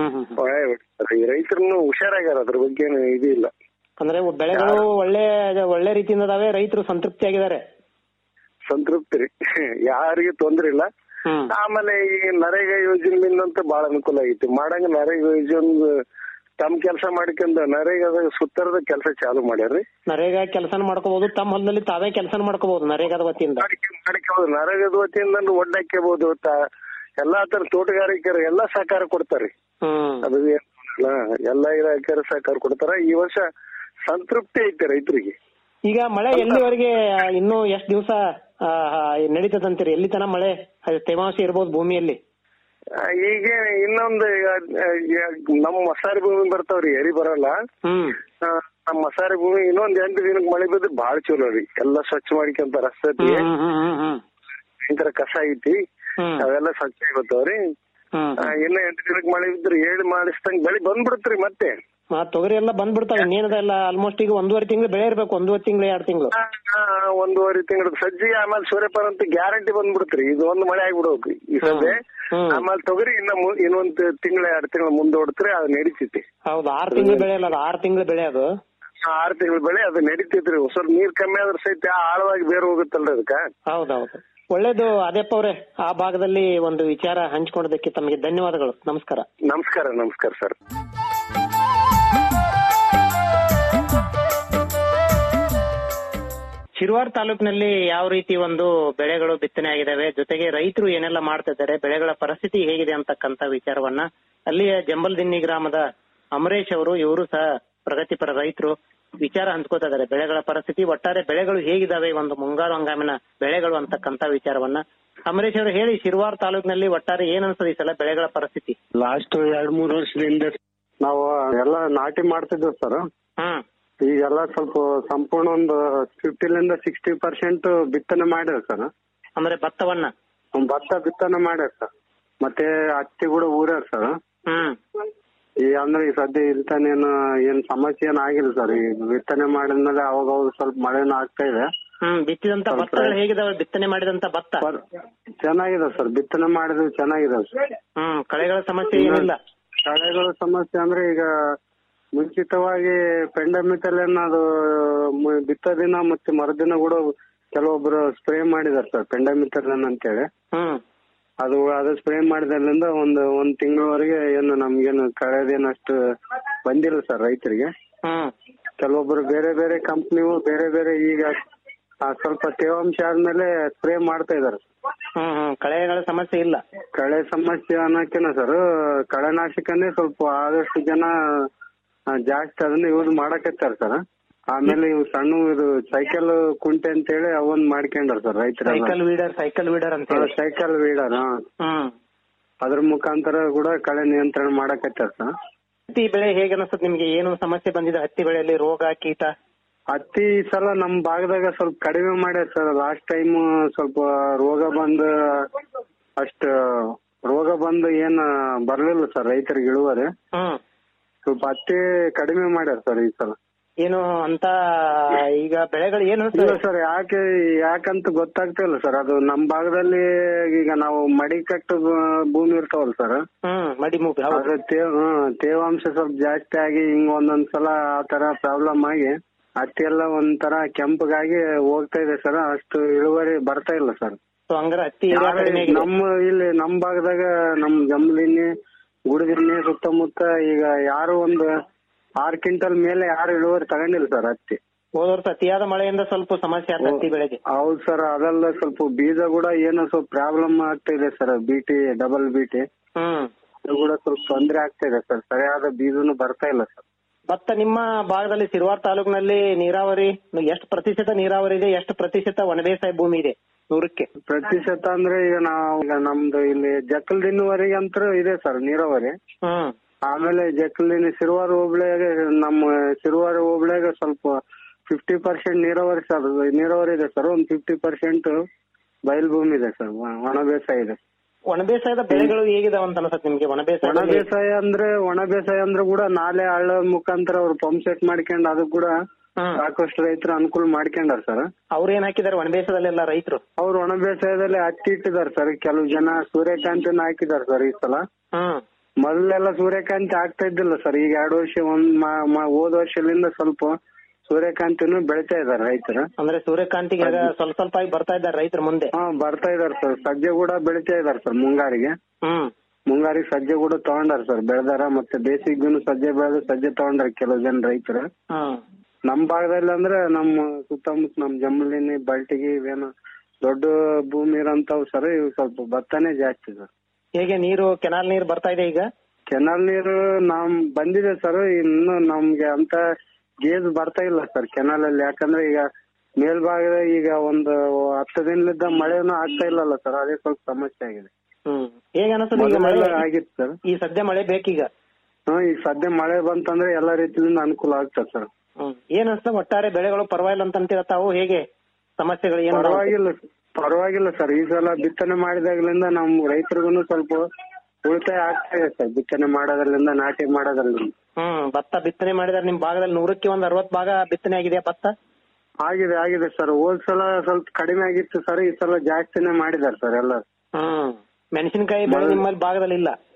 ಈ ರೈತರನ್ನು ಹುಷಾರಾಗ್ಯಾರ ಅದ್ರ ಬಗ್ಗೆ ಏನು ಇದು ಇಲ್ಲ ಅಂದ್ರೆ ಬೆಳೆಗಳು ಒಳ್ಳೆ ಒಳ್ಳೆ ರೀತಿಯಿಂದ ಅದಾವೆ ರೈತರು ಸಂತೃಪ್ತಿ ಆಗಿದ್ದಾರೆ ಸಂತೃಪ್ತಿ ರೀ ಯಾರಿಗೂ ತೊಂದ್ರೆ ಇಲ್ಲ ಆಮೇಲೆ ಈ ನರೇಗಾ ಯೋಜನೆಯಿಂದಂತ ಬಹಳ ಅನುಕೂಲ ಆಗೈತಿ ಮಾಡಂಗ ನರೇಗಾ ಯೋಜನೆ ತಮ್ಮ ಕೆಲಸ ಮಾಡ್ಕೊಂಡ ನರೇಗಾದ ಸುತ್ತರದ ಕೆಲಸ ಚಾಲು ಮಾಡ್ಯಾರ್ರಿ ನರೇಗಾ ಕೆಲಸ ಮಾಡ್ಕೋಬಹುದು ತಮ್ಮ ಹೊಲದಲ್ಲಿ ತಾವೇ ಕೆಲಸ ಮಾಡ್ಕೋಬಹುದು ನರೇಗಾದ ವತಿಯಿಂದ ಮಾಡ್ಕೋಬಹುದು ನರೇಗಾದ ವತಿಯಿಂದ ಒಡ್ಡಾಕ್ಯಬಹುದು ಎಲ್ಲಾ ತರ ತೋಟಗಾರಿಕೆರು ಎಲ್ಲಾ ಸಹಕಾರ ಕೊಡ್ತಾರ್ರಿ ಅದು ಏನ್ ತೊಂದ್ರೆ ಇಲ್ಲ. ಎಲ್ಲಾ ಇಲಾಖೆಯರು ಸಹಕಾರ ಕೊಡ್ತಾರ ಈ ವರ್ಷ ಸಂತೃಪ್ತಿ ಐತೆ ರೈತರಿಗೆ ಈಗ ಮಳೆ ಎಲ್ಲಿವರೆಗೆ ಇನ್ನು ಎಷ್ಟ್ ದಿವಸ ನಡೀತದಂತೀರಿ ಎಲ್ಲಿ ತನ ಮಳೆ ಅದು ತೇವಾಂಶ ಇರ್ಬೋದು ಭೂಮಿಯಲ್ಲಿ ಆ, ಈಗ ಇನ್ನೊಂದು ಈಗ, ಆ, ಈಗ ನಮ್ಮ ಮಸಾರಿ ಭೂಮಿ ಬರ್ತಾವ್ರಿ ಎರಿ ಬರಲ್ಲ ಆ, ನಮ್ಮ ಮಸಾರಿ ಭೂಮಿ ಇನ್ನೊಂದ್ ಎಂಟು ದಿನಕ್ಕೆ ಮಳೆ ಬಿದ್ರೆ ಬಾಳ ಚಲೋ ರೀ ಎಲ್ಲಾ ಸ್ವಚ್ಛ ಮಾಡ್ಕೊಂತ ರಸ್ತೆ ಭಯಂಕರ ಕಸ ಐತಿ ಅವೆಲ್ಲ ಸ್ವಚ್ಛ ಆಗತ್ತವ್ರಿ ಇನ್ನ ಎಂಟು ದಿನಕ್ಕೆ ಮಳೆ ಬಿದ್ರೆ ಏಳು ಮಾಡಿಸ್ದಂಗ್ ಬೆಳೆ ಬಂದ್ಬಿಡತ್ರಿ ಮತ್ತೆ ಆ ತೊಗರಿ ಎಲ್ಲ ಬಂದ್ಬಿಡ್ತಾವೆ ಇನ್ನೇನದೆಲ್ಲ ಆಲ್ಮೋಸ್ಟ್ ಈಗ ಒಂದೂವರೆ ತಿಂಗಳು ಬೆಳೆ ಇರ್ಬೇಕು ಒಂದೂವರೆ ತಿಂಗಳು ಎರಡು ತಿಂಗಳು ಆ, ಒಂದೂವರೆ ತಿಂಗಳ ಸಜ್ಜಿ ಆಮೇಲೆ ಸೂರ್ಯಪಾನ ಅಂತ ಗ್ಯಾರಂಟಿ ಬಂದ್ಬಿಡ್ತ್ರಿ ಇದು ಒಂದು ಮಳೆ ಆಗ್ಬಿಡ್ಬೇಕು ಈ ಸದ್ಯ ಆಮೇಲೆ ತೊಗರಿ ಇನ್ನ ಮು- ಇನ್ನೊಂದ್ ತಿಂಗಳ ಎರಡು ತಿಂಗಳ ಮುಂದೆ ಹೊಡ್ತ್ರಿ ಅದು ನಡೀತೈತಿ ಹೌದು ಆರು ತಿಂಗಳು ಬೆಳೆ ಅಲ್ಲ ಅದು ಆರು ತಿಂಗಳು ಬೆಳೆ ಅದು ಆರು ತಿಂಗಳ ಬೆಳೆ ಅದು ನಡೀತೈತ್ರಿ ಸ್ವಲ್ಪ ನೀರ್ ಕಮ್ಮಿ ಆದ್ರ ಸಹಿತ ಆಳವಾಗಿ ಬೇರೆ ಹೋಗುತ್ತಲ್ರಿ ಅದಕ್ಕ ಹೌದೌದು ಒಳ್ಳೇದು ಅದೇಪ್ಪ ಅವ್ರೆ ಆ ಭಾಗದಲ್ಲಿ ಒಂದು ವಿಚಾರ ಹಂಚಿಕೊಂಡದಕ್ಕೆ ತಮಗೆ ಧನ್ಯವಾದಗಳು ನಮಸ್ಕಾರ ನಮಸ್ಕಾರ ನಮಸ್ಕಾರ ಸರ್ ಶಿರ್ವಾರ್ ತಾಲೂಕಿನಲ್ಲಿ ಯಾವ ರೀತಿ ಒಂದು ಬೆಳೆಗಳು ಬಿತ್ತನೆ ಆಗಿದಾವೆ ಜೊತೆಗೆ ರೈತರು ಏನೆಲ್ಲ ಮಾಡ್ತಾ ಇದ್ದಾರೆ ಬೆಳೆಗಳ ಪರಿಸ್ಥಿತಿ ಹೇಗಿದೆ ಅಂತಕ್ಕಂತ ವಿಚಾರವನ್ನ ಅಲ್ಲಿಯ ಜಂಬಲ್ದಿನ್ನಿ ಗ್ರಾಮದ ಅಮರೇಶ್ ಅವರು ಇವರು ಸಹ ಪ್ರಗತಿಪರ ರೈತರು ವಿಚಾರ ಹಂಚ್ಕೋತಾ ಇದ್ದಾರೆ ಬೆಳೆಗಳ ಪರಿಸ್ಥಿತಿ ಒಟ್ಟಾರೆ ಬೆಳೆಗಳು ಹೇಗಿದಾವೆ ಈ ಒಂದು ಮುಂಗಾರು ಹಂಗಾಮಿನ ಬೆಳೆಗಳು ಅಂತಕ್ಕಂತ ವಿಚಾರವನ್ನ ಅಮರೇಶ್ ಅವರು ಹೇಳಿ ಶಿರ್ವಾರ್ ತಾಲೂಕಿನಲ್ಲಿ ಒಟ್ಟಾರೆ ಏನ್ ಅನ್ಸದೆ ಈ ಸಲ ಬೆಳೆಗಳ ಪರಿಸ್ಥಿತಿ ಲಾಸ್ಟ್ ಎರಡ್ ಮೂರ್ ವರ್ಷದಿಂದ ನಾವು ಎಲ್ಲ ನಾಟಿ ಮಾಡ್ತಿದ್ವಿ ಸರ್ ಈಗೆಲ್ಲ ಸ್ವಲ್ಪ ಸಂಪೂರ್ಣ ಒಂದು ಫಿಫ್ಟಿಲಿಂದ ಸಿಕ್ಸ್ಟಿ ಪರ್ಸೆಂಟ್ ಬಿತ್ತನೆ ಮಾಡ್ಯಾರ ಸರ್ ಅಂದ್ರೆ ಭತ್ತವನ್ನ ಭತ್ತ ಬಿತ್ತನೆ ಮಾಡ್ಯಾರ ಸರ್ ಮತ್ತೆ ಹತ್ತಿ ಕೂಡ ಊರ್ಯಾರ ಸರ್ ಈ ಅಂದ್ರೆ ಈ ಸದ್ಯ ಇಲ್ತಾನೇನು ಏನ್ ಸಮಸ್ಯೆ ಏನ್ ಆಗಿಲ್ಲ ಸರ್ ಈ ಬಿತ್ತನೆ ಮಾಡಿದ್ಮೇಲೆ ಅವಾಗ ಅವಾಗ ಸ್ವಲ್ಪ ಮಳೆನೂ ಆಗ್ತಾ ಇದೆ ಹ್ಮ್ ಬಿತ್ತಿದಂತ ಭತ್ತಗಳು ಹೇಗಿದಾವೆ ಬಿತ್ತನೆ ಮಾಡಿದಂತ ಭತ್ತ ಚೆನ್ನಾಗಿದೆ ಸರ್ ಬಿತ್ತನೆ ಮಾಡಿದ್ವಿ ಚೆನ್ನಾಗಿದೆ ಸರ್ ಹ್ಮ್ ಕಳೆಗಳ ಸಮಸ್ಯೆ ಏನಿಲ್ಲ ಕಳೆಗಳ ಸಮಸ್ಯೆ ಅಂದ್ರೆ ಈಗ ಮುಂಚಿತವಾಗಿ ಪೆಂಡಮಿಕಲ್ ಅದು ಮು- ಬಿತ್ತೋ ದಿನ ಮತ್ತೆ ಮರುದಿನ ಕೂಡ ಕೆಲವೊಬ್ರು ಸ್ಪ್ರೇ ಮಾಡಿದಾರೆ ಸರ್ ಪೆಂಡಮಿಕಲ್ ಅಂತೇಳಿ ಹ್ಮ್ ಅದು ಅದು ಸ್ಪ್ರೇ ಮಾಡಿದ್ರಿಂದ ಒಂದು ಒಂದ್ ತಿಂಗಳವರೆಗೆ ಏನು ನಮ್ಗೇನು ಕಳೆದೇನು ಅಷ್ಟು ಬಂದಿಲ್ಲ ಸರ್ ರೈತರಿಗೆ ಹ್ಮ್ ಕೆಲವೊಬ್ರು ಬೇರೆ ಬೇರೆ ಕಂಪ್ನಿವು ಬೇರೆ ಬೇರೆ ಈಗ ಆ, ಸ್ವಲ್ಪ ತೇವಾಂಶ ಆದ್ಮೇಲೆ ಸ್ಪ್ರೇ ಮಾಡ್ತಾ ಇದಾರೆ ಹ್ಮ್ ಹ್ಮ್ ಕಳೆಗಳ ಸಮಸ್ಯೆ ಇಲ್ಲ ಕಳೆ ಸಮಸ್ಯೆ ಅನ್ನೋಕಿನ ಸರ್ ಕಳೆನಾಶಕನೇ ಸ್ವಲ್ಪ ಆದಷ್ಟು ಜನ ಆ, ಜಾಸ್ತಿ ಅದನ್ನ ಯೂಸ್ ಮಾಡಕತ್ತಾರ ಸರ್ ಆಮೇಲೆ ಇವು ಸಣ್ಣ ಇದು ಸೈಕಲ್ ಕುಂಟೆ ಅಂತೇಳಿ ಅವನ್ ಮಾಡ್ಕೊಂಡಾರ ಸರ್ ಸೈಕಲ್ ರೈತರೆಲ್ಲ ವೀಡರ್ ಸೈಕಲ್ ವೀಡರ್ ಅಂತ ಹೇಳಿ ಸೈಕಲ್ ವೀಡರ್ ಹ್ಮ್ ಅದ್ರ ಮುಖಾಂತರ ಕೂಡ ಕಳೆ ನಿಯಂತ್ರಣ ಮಾಡಕತ್ತಾರ ಸರ್ ಹತ್ತಿ ಬೆಳೆ ಹೇಗೆ ಅನಿಸ್ತದೆ ನಿಮ್ಗೆ ಏನು ಸಮಸ್ಯೆ ಬಂದಿದೆ ಹತ್ತಿ ಬೆಳೆಯಲ್ಲಿ ರೋಗ ಕೀಟ ಹತ್ತಿ ಈ ಸಲ ನಮ್ ಭಾಗದಾಗ ಸ್ವಲ್ಪ ಕಡಿಮೆ ಮಾಡ್ಯಾರ ಸರ್ ಲಾಸ್ಟ್ ಟೈಮ್ ಸ್ವಲ್ಪ ರೋಗ ಬಂದು ಅಷ್ಟ ರೋಗ ಬಂದು ಏನ್ ಬರ್ಲಿಲ್ಲ ಸರ್ ರೈತರಿಗೆ ಇಳುವರಿ ಹ್ಮ್ ಸ್ವಲ್ಪ ಹತ್ತಿ ಕಡಿಮೆ ಮಾಡ್ಯಾರ ಸರ್ ಈ ಸಲ ಏನು ಅಂತ ಈಗ ಬೆಳೆಗಳು ಏನು ಇಲ್ಲ ಅನಿಸ್ತದೆ ಸರ್ ಯಾಕೆ ಯಾಕಂತ ಗೊತ್ತಾಗ್ತಾ ಇಲ್ಲ ಸರ್ ಅದು ನಮ್ ಭಾಗದಲ್ಲಿ ಈಗ ನಾವು ಮಡಿ ಕಟ್ಟು ಭೂ- ಭೂಮಿ ಇರ್ತಾವಲ್ಲ ಸರ್ ಹ್ಮ್ ಮಡಿ ಮೂಗು ಹೌದು ಅದ್ರ ತೇ- ಹ್ಮ್, ತೇವಾಂಶ ಸ್ವಲ್ಪ ಜಾಸ್ತಿ ಆಗಿ ಹಿಂಗ್ ಒಂದೊಂದ್ ಸಲ ಆ ತರ ಪ್ರಾಬ್ಲಮ್ ಆಗಿ ಹತ್ತಿ ಎಲ್ಲ ಒಂಥರ ಕೆಂಪಗಾಗಿ ಹೋಗ್ತಾ ಇದೆ ಸರ್ ಅಷ್ಟು ಇಳುವರಿ ಬರ್ತಾ ಇಲ್ಲ ಸರ್ ಸೊ ಹಂಗಾರೆ ಹತ್ತಿ area ಯಾರೇ- ಕಡಿಮೆ ಆಗಿದೆ. ನಮ್ಮ ಇಲ್ಲಿ ನಮ್ ಭಾಗದಾಗ ನಮ್ ಜಂಬ್ಲಿನಿ ಗುಡದಿನ್ನಿ ಸುತ್ತಮುತ್ತ ಈಗ ಯಾರು ಒಂದು ಆರ್ ಕ್ವಿಂಟಲ್ ಮೇಲೆ ಯಾರು ಇಳುವರಿ ತಗೊಂಡಿಲ್ಲ ಸರ್ ಹತ್ತಿ ಹೋದ ವರ್ಷ ಅತಿಯಾದ ಮಳೆಯಿಂದ ಸ್ವಲ್ಪ ಸಮಸ್ಯೆ ಆದ ಹತ್ತಿ ಬೆಳೆಗೆ ಹೌದು ಸರ್ ಅದೆಲ್ಲ ಸ್ವಲ್ಪ ಬೀಜ ಕೂಡ ಏನೋ ಸ್ವಲ್ಪ ಪ್ರಾಬ್ಲಮ್ ಆಗ್ತಾ ಇದೆ sir BT double BT hmm ಅದು ಕೂಡ ಸ್ವಲ್ಪ ತೊಂದರೆ ಆಗ್ತಾ ಇದೆ ಸರ್ ಸರಿಯಾದ ಬೀಜನು ಬರ್ತಾ ಇಲ್ಲ ಸರ್ ಭತ್ತ ನಿಮ್ಮ ಭಾಗದಲ್ಲಿ ಸಿರ್ವಾರ್ ತಾಲೂಕಿನಲ್ಲಿ ನೀರಾವರಿ ಎಷ್ಟು ಪ್ರತಿಶತ ನೀರಾವರಿ ಇದೆ ಎಷ್ಟು ಪ್ರತಿಶತ ಒಣಬೇಸಾಯ ಭೂಮಿ ಇದೆ ನೂರಕ್ಕೆ ಪ್ರತಿಶತ ಅಂದ್ರೆ ಈಗ ನಾವು ಈಗ ನಮ್ದು ಇಲ್ಲಿ ಜಕ್ಕಲ್ದಿನವರೆಗೆ ಅಂತ ಇದೆ ಸರ್ ನೀರಾವರಿ ಹ್ಮ್ ಆಮೇಲೆ ಜಕ್ಕಲ್ದಿನ ಸಿರುವಾರ ಹೋಬಳಿಯಾಗ ನಮ್ಮ ಸಿರುವಾರ ಹೋಬಳಿಯಾಗ ಸ್ವಲ್ಪ ಫಿಫ್ಟಿ ಪರ್ಸೆಂಟ್ ನೀರಾವರಿ ಸರ್ ನೀರಾವರಿ ಇದೆ ಸರ್ ಒಂದ್ ಫಿಫ್ಟಿ ಪರ್ಸೆಂಟ್ ಬಯಲು ಭೂಮಿ ಇದೆ ಸರ್ ಒಣ ಬೇಸಾಯ ಇದೆ ಒಣ ಬೇಸಾಯದ ಬೆಳೆಗಳು ಹೇಗಿದಾವ ಅಂತ ಅನ್ಸತ್ ನಿಮ್ಗೆ ಒಣ ಒಣ ಬೇಸಾಯ ಬೇಸಾಯ ಅಂದ್ರೆ ಒಣ ಬೇಸಾಯ ಅಂದ್ರೆ ಕೂಡ ನಾಲೆ ಹಳ್ಳ ಮುಖಾಂತರ ಅವ್ರು ಪಂಪ್ ಸೆಟ್ ಮಾಡ್ಕೊಂಡ್ ಅದು ಕೂಡ ಸಾಕಷ್ಟು ರೈತರು ಅನುಕೂಲ ಮಾಡ್ಕೊಂಡಾರ ಸರ್ ಅವ್ರ ಏನ್ ಹಾಕಿದಾರೆ ಒಣ ಬೇಸಾಯದಲ್ಲೆಲ್ಲ ರೈತರು ಅವ್ರು ಒಣ ಬೇಸಾಯದಲ್ಲಿ ಹತ್ತಿ ಇಟ್ಟಿದ್ದಾರೆ ಸರ್ ಕೆಲವು ಜನ ಸೂರ್ಯಕಾಂತಿನ ಹಾಕಿದ್ದಾರೆ ಸರ್ ಈ ಸಲ ಹ್ಮ್ ಮೊದಲೆಲ್ಲ ಸೂರ್ಯಕಾಂತಿ ಆಗ್ತಾ ಇದ್ದಿಲ್ಲ ಸರ್ ಈಗ ಎರಡು ವರ್ಷ ಒಂದ್ ಮ- ಮ- ಹೋದ ವರ್ಷದಿಂದ ಸ್ವಲ್ಪ ಸೂರ್ಯಕಾಂತಿನೂ ಬೆಳಿತಾ ಇದಾರೆ ರೈತರು ಅಂದ್ರೆ ಸೂರ್ಯಕಾಂತಿಗೆ ಈಗ ಸ್ವಲ್ಪ ಸ್ವಲ್ಪ ಆಗಿ ಬರ್ತಾ ಇದ್ದಾರೆ ರೈತರ ಮುಂದೆ ಹಾ ಬರ್ತಾ ಇದಾರೆ ಸರ್ ಸಜ್ಜೆ ಕೂಡ ಬೆಳಿತಾ ಇದಾರೆ ಸರ್ ಮುಂಗಾರಿಗೆ ಹ್ಮ್ ಮುಂಗಾರಿಗೆ ಸಜ್ಜೆ ಕೂಡ ತಗೊಂಡಾರ ಸರ್ ಬೆಳೆದಾರ ಮತ್ತೆ ಬೇಸಿಗೆಗೂ ಸಜ್ಜೆ ಬೆಳೆದು ಸಜ್ಜೆ ತಗೊಂಡಾರ ಕೆಲವು ಜನ ರೈತರು ಹ್ಮ್ ನಮ್ ಭಾಗದಲ್ಲಿ ಅಂದ್ರೆ ನಮ್ಮ ಸುತ್ತಮುತ್ತ ನಮ್ ಜಂಬಲಿನಿ ಬಲ್ಟಿಗಿ ಇವೇನು ದೊಡ್ಡ ಭೂಮಿ ಇರೋಂತಾವ್ ಸರ್ ಇವು ಸ್ವಲ್ಪ ಭತ್ತನೇ ಜಾಸ್ತಿ ಸರ್ ಹೇಗೆ ನೀರು ಕೆನಾಲ್ ನೀರು ಬರ್ತಾ ಇದೆ ಈಗ ಕೆನಾಲ್ ನೀರು ನಮ್ ಬಂದಿದೆ ಸರ್ ಇನ್ನು ನಮ್ಗೆ ಅಂತ ಗೇಜ್ ಬರ್ತಾ ಇಲ್ಲ ಸರ್ ಕೆನಾಲ್ ಅಲ್ಲಿ ಯಾಕಂದ್ರೆ ಈಗ ಮೇಲ್ಭಾಗದ ಈಗ ಒಂದು ಹತ್ತು ದಿನಲಿದ್ದ ಮಳೆನೂ ಆಗ್ತಾ ಇಲ್ಲಲ್ಲ ಸರ್ ಅದೇ ಸ್ವಲ್ಪ ಸಮಸ್ಯೆ ಆಗಿದೆ ಹ್ಮ್ ಹೇಗೆ ಅನಿಸ್ತದೆ ಈಗ ಮಳೆ ಮೊದಲೆಲ್ಲ ಆಗಿತ್ತು ಸರ್ ಈ ಸದ್ಯ ಮಳೆ ಬೇಕೀಗ ಹ್ಮ್ ಈಗ ಸದ್ಯ ಮಳೆ ಬಂತಂದ್ರೆ ಎಲ್ಲಾ ರೀತಿಯಿಂದ ಅನುಕೂಲ ಆಗ್ತದೆ ಸರ್ ಹ್ಮ್ ಏನ್ ಅನ್ಸ್ತದೆ ಒಟ್ಟಾರೆ ಬೆಳೆಗಳು ಪರವಾಗಿಲ್ಲ ಅಂತ ಅಂತೀರ ತಾವು ಹೇಗೆ ಸಮಸ್ಯೆಗಳು ಏನು ಪರವಾಗಿಲ್ಲ ಪರವಾಗಿಲ್ಲ ಸರ್ ಈ ಸಲ ಬಿತ್ತನೆ ಮಾಡಿದಾಗ್ಲಿಂದ ನಮ್ ರೈತರಿಗೂ ಸ್ವಲ್ಪ ಉಳಿತಾಯ ಆಗ್ತಾ ಇದೆ ಸರ್ ಬಿತ್ತನೆ ಮಾಡೋದ್ರಲ್ಲಿಂದ ನಾಟಿ ಮಾಡೋದ್ರಲ್ಲಿಂದ ಹ್ಮ್ ಭತ್ತ ಬಿತ್ತನೆ ಮಾಡಿದಾರೆ ನಿಮ್ ಭಾಗದಲ್ಲಿ ನೂರಕ್ಕೆ ಒಂದ್ ಅರವತ್ ಭಾಗ ಬಿತ್ತನೆ ಆಗಿದೆಯಾ ಭತ್ತ ಆಗಿದೆ ಆಗಿದೆ ಸರ್ ಹೋದ್ ಸಲ ಸ್ವಲ್ಪ ಕಡಿಮೆ ಆಗಿತ್ತು ಸರ್ ಈ ಸಲ ಜಾಸ್ತಿನೇ ಮಾಡಿದಾರೆ ಸರ್ ಎಲ್ಲ ಹ್ಮ್ ಮೆಣಸಿನಕಾಯಿ ಬೆಳೆ ಮೊದಲು- ನಿಮ್ಮಲ್ಲಿ ಭಾಗದಲ್ಲಿ ಇಲ್ಲ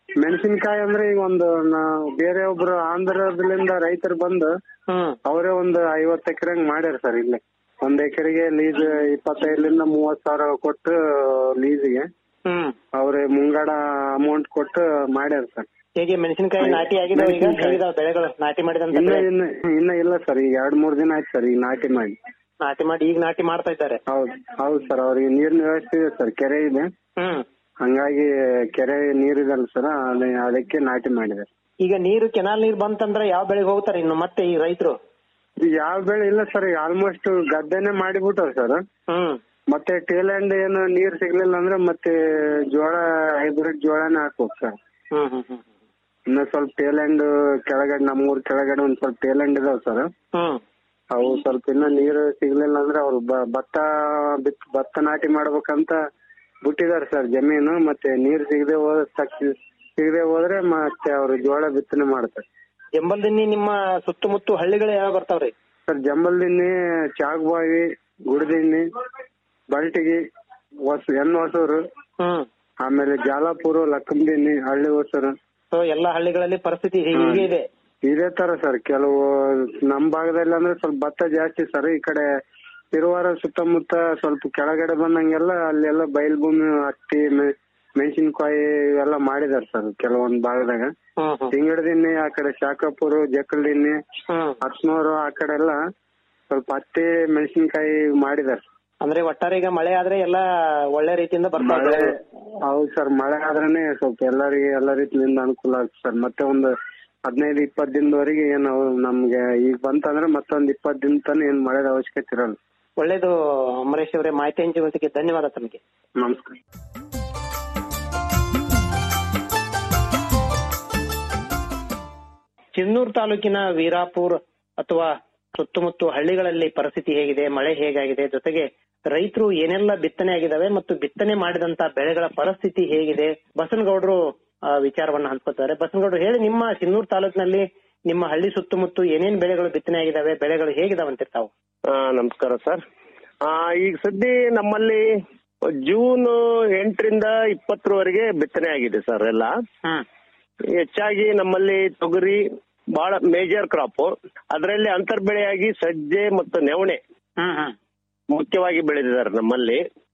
ಮೆಣಸಿನಕಾಯಿ ಅಂದ್ರೆ ಈಗ ಒಂದು ನಾವು ಬೇರೆ ಒಬ್ರು ಆಂಧ್ರದಿಂದ ರೈತರು ಬಂದು ಅವರೇ ಒಂದು ಐವತ್ತು ಎಕರೆ ಮಾಡ್ಯಾರ ಸರ್ ಇಲ್ಲೇ ಒಂದ್ ಎಕರೆಗೆ ಲೀಸ್ ಇಪ್ಪತ್ತೈದರಿಂದ ಮೂವತ್ ಸಾವಿರ ಕೊಟ್ಟು ಲೀಸ್ಗೆ ಅವ್ರೆ ಮುಂಗಡ ಅಮೌಂಟ್ ಕೊಟ್ಟು ಮಾಡ್ಯಾರ ಸರ್ ಹೇಗೆ ಮೆಣಸಿನಕಾಯಿ ನಾಟಿ ಆಗಿದಾವ ಈಗ ಮೆಣಸಿನ್ಕಾಯಿ. ಹೇಗಿದಾವ ಬೆಳೆಗಳು ನಾಟಿ ಮಾಡಿದಂತ ಇನ್ನ ಬೆಳೆ? ಇನ್ನ ಇನ್ನ ಇಲ್ಲ ಸರ್ ಈಗ ಎರಡ್ ಮೂರ್ ದಿನ ಆಯ್ತು ಸರ್ ಈಗ ನಾಟಿ ಮಾಡಿ ನಾಟಿ ಮಾಡಿ ಈಗ ನಾಟಿ ಮಾಡ್ತಾ ಇದ್ದಾರೆ ಹೌದು ಹೌದು ಸರ್ ಅವ್ರಿಗೆ ನೀರಿನ ವ್ಯವಸ್ಥೆ ಇದೆ ಸರ್ ಕೆರೆ ಇದೆ ಹ್ಮ್ ಹಂಗಾಗಿ ಕೆರೆ ನೀರಿದಲ್ಲ ಸರ್ ಅದೇ ಅದಕ್ಕೆ ನಾಟಿ ಮಾಡಿದ್ದಾರೆ ಈಗ ನೀರು ಕೆನಾಲ್ ನೀರ್ ಬಂತಂದ್ರೆ ಯಾವ ಬೆಳೆಗೆ ಹೋಗ್ತಾರೆ ಇನ್ನು ಮತ್ತೆ ಈ ರೈತರು ಈಗ ಯಾವ ಬೆಳೆ ಇಲ್ಲ ಸರ್ ಈಗ ಆಲ್ಮೋಸ್ಟ್ ಗದ್ದೆನೆ ಮಾಡಿಬಿಟ್ಟವ್ರ ಸರ್ ಹ್ಮ್ ಮತ್ತೆ ಟೇಲ್ ಎಂಡ್ ಏನು ನೀರ್ ಸಿಗ್ಲಿಲ್ಲ ಅಂದ್ರೆ ಮತ್ತೆ ಜೋಳ ಹೈಬ್ರಿಡ್ ಜೋಳನೇ ಹಾಕ್ಬೇಕು ಸರ್ ಹ್ಮ್ ಹ್ಮ್ ಹ್ಮ್ ಇನ್ನ ಸ್ವಲ್ಪ ಟೇಲ್ ಎಂಡ್ ಕೆಳಗಡೆ ನಮ್ಮೂರ್ ಕೆಳಗಡೆ ಒಂದ್ ಸ್ವಲ್ಪ ಟೇಲ್ ಎಂಡ್ ಇದಾವ್ ಸರ್ ಹ್ಮ್ ಅವು ಸ್ವಲ್ಪ ಇನ್ನ ನೀರು ಸಿಗ್ಲಿಲ್ಲ ಅಂದ್ರೆ ಅವ್ರು ಬ- ಭತ್ತ ಬಿತ್ ಭತ್ತ ನಾಟಿ ಮಾಡ್ಬೇಕಂತ ಬಿಟ್ಟಿದಾರೆ ಸರ್ ಜಮೀನು ಮತ್ತೆ ನೀರ್ ಸಿಗದೆ ಹೋದ ತಕ್ಷ- ಸಿಗದೆ ಹೋದ್ರೆ ಮತ್ತೆ ಅವ್ರು ಜೋಳ ಬಿತ್ತನೆ ಮಾಡ್ತಾರೆ ಜಂಬಲ್ದಿನ್ನಿ ನಿಮ್ಮ ಸುತ್ತಮುತ್ತ ಹಳ್ಳಿಗಳು ಯಾವ ಬರ್ತಾವ್ರಿ ಸರ್ ಜಂಬಲ್ದಿನ್ನಿ ಚಾಗ್ಬಾವಿ ಗುಡದಿನ್ನಿ ಬಲ್ಟಿಗಿ ಹೊಸ ಎನ್ ಹೊಸೂರು ಹ್ಮ್ ಆಮೇಲೆ ಜಾಲಾಪುರ ಲಕ್ಕಂದಿನ್ನಿ ಹಳ್ಳಿ ಹೊಸೂರು ಸೊ ಎಲ್ಲಾ ಹಳ್ಳಿಗಳಲ್ಲಿ ಪರಿಸ್ಥಿತಿ ಹೀಗೆ ಹೀಗೆ ಇದೆ ಇದೇ ತರ ಸರ್ ಕೆಲವು ನಮ್ ಭಾಗದಲ್ಲಿ ಅಂದ್ರೆ ಸ್ವಲ್ಪ ಭತ್ತ ಜಾಸ್ತಿ ಸರ್ ಈ ಕಡೆ ತಿರುವಾರ ಸುತ್ತಮುತ್ತ ಸ್ವಲ್ಪ ಕೆಳಗಡೆ ಬಂದಂಗೆಲ್ಲ ಅಲ್ಲೆಲ್ಲ ಬಯಲು ಭೂಮಿ ಹತ್ತಿ ಮೆ- ಮೆಣಸಿನಕಾಯಿ ಇವೆಲ್ಲ ಮಾಡಿದಾರೆ ಸರ್ ಕೆಲವೊಂದ್ ಭಾಗದಾಗ ತಿಂಗಡದಿನ್ನಿ ಆ ಕಡೆ ಶಾಖಾಪುರ ಜಕ್ಕಲ್ದಿನ್ನಿ ಹತ್ನೂರು ಆ ಕಡೆ ಎಲ್ಲ ಸ್ವಲ್ಪ ಹತ್ತಿ ಮೆಣಸಿನಕಾಯಿ ಮಾಡಿದಾರೆ ಅಂದ್ರೆ ಒಟ್ಟಾರೆ ಈಗ ಮಳೆ ಆದ್ರೆ ಎಲ್ಲಾ ಒಳ್ಳೆ ರೀತಿಯಿಂದ ಬರ್ತಾ ಮಳೆ ಇದೆ ಹೌದು ಸರ್ ಮಳೆ ಆದ್ರೇನೆ ಸ್ವಲ್ಪ ಎಲ್ಲರಿಗೆ ಎಲ್ಲ ರೀತಿಯಿಂದ ಅನುಕೂಲ ಆಗುತ್ತೆ ಸರ್ ಮತ್ತೆ ಒಂದು ಹದಿನೈದು ಇಪ್ಪತ್ತು ದಿನದವರೆಗೆ ಏನು ನಮ್ಗೆ ಈಗ ಬಂತಂದ್ರೆ ಮತ್ತೊಂದ್ ಇಪ್ಪತ್ತು ದಿನ ತನಕ ಏನ್ ಮಳೆದ ಅವಶ್ಯಕತೆ ಇರಲ್ಲ ಒಳ್ಳೇದು ಅಮರೇಶ್ ಅವರೇ ಮಾಹಿತಿ ಹಂಚುವಂತಕ್ಕೆ ಧನ್ಯವಾದ ತಮಗೆ ನಮಸ್ಕಾರ ಚಿನ್ನೂರು ತಾಲೂಕಿನ ವೀರಾಪುರ್ ಅಥವಾ ಸುತ್ತಮುತ್ತ ಹಳ್ಳಿಗಳಲ್ಲಿ ಪರಿಸ್ಥಿತಿ ಹೇಗಿದೆ ಮಳೆ ಹೇಗಾಗಿದೆ ಜೊತೆಗೆ ರೈತರು ಏನೆಲ್ಲ ಬಿತ್ತನೆ ಆಗಿದಾವೆ ಮತ್ತು ಬಿತ್ತನೆ ಮಾಡಿದಂತ ಬೆಳೆಗಳ ಪರಿಸ್ಥಿತಿ ಹೇಗಿದೆ ಬಸನಗೌಡರು ಆ, ವಿಚಾರವನ್ನ ಹಂಚ್ಕೊತಾರೆ ಬಸನಗೌಡರು ಹೇಳಿ ನಿಮ್ಮ ಚಿನ್ನೂರು ತಾಲೂಕಿನಲ್ಲಿ ನಿಮ್ಮ ಹಳ್ಳಿ ಸುತ್ತಮುತ್ತ ಏನೇನ್ ಬೆಳೆಗಳು ಬಿತ್ತನೆ ಆಗಿದಾವೆ ಬೆಳೆಗಳು ಹೇಗಿದಾವಂತೀರಿ ತಾವು ಆ, ನಮಸ್ಕಾರ ಸರ್ ಆ, ಈಗ ಸದ್ಯ ನಮ್ಮಲ್ಲಿ ಜೂನ್ ಎಂಟರಿಂದ ಇಪ್ಪತ್ತರವರೆಗೆ ಬಿತ್ತನೆ ಆಗಿದೆ ಸರ್ ಎಲ್ಲ ಹೆಚ್ಚಾಗಿ ನಮ್ಮಲ್ಲಿ ತೊಗರಿ ಬಹಳ ಮೇಜರ್ ಕ್ರಾಪ್ ಅದರಲ್ಲಿ ಅಂತರ್ ಬೆಳೆಯಾಗಿ ಸಜ್ಜೆ ಮತ್ತು ನವಣೆ ಮುಖ್ಯವಾಗಿ ಬೆಳೆದಿದ್ದಾರೆ ನಮ್ಮಲ್ಲಿ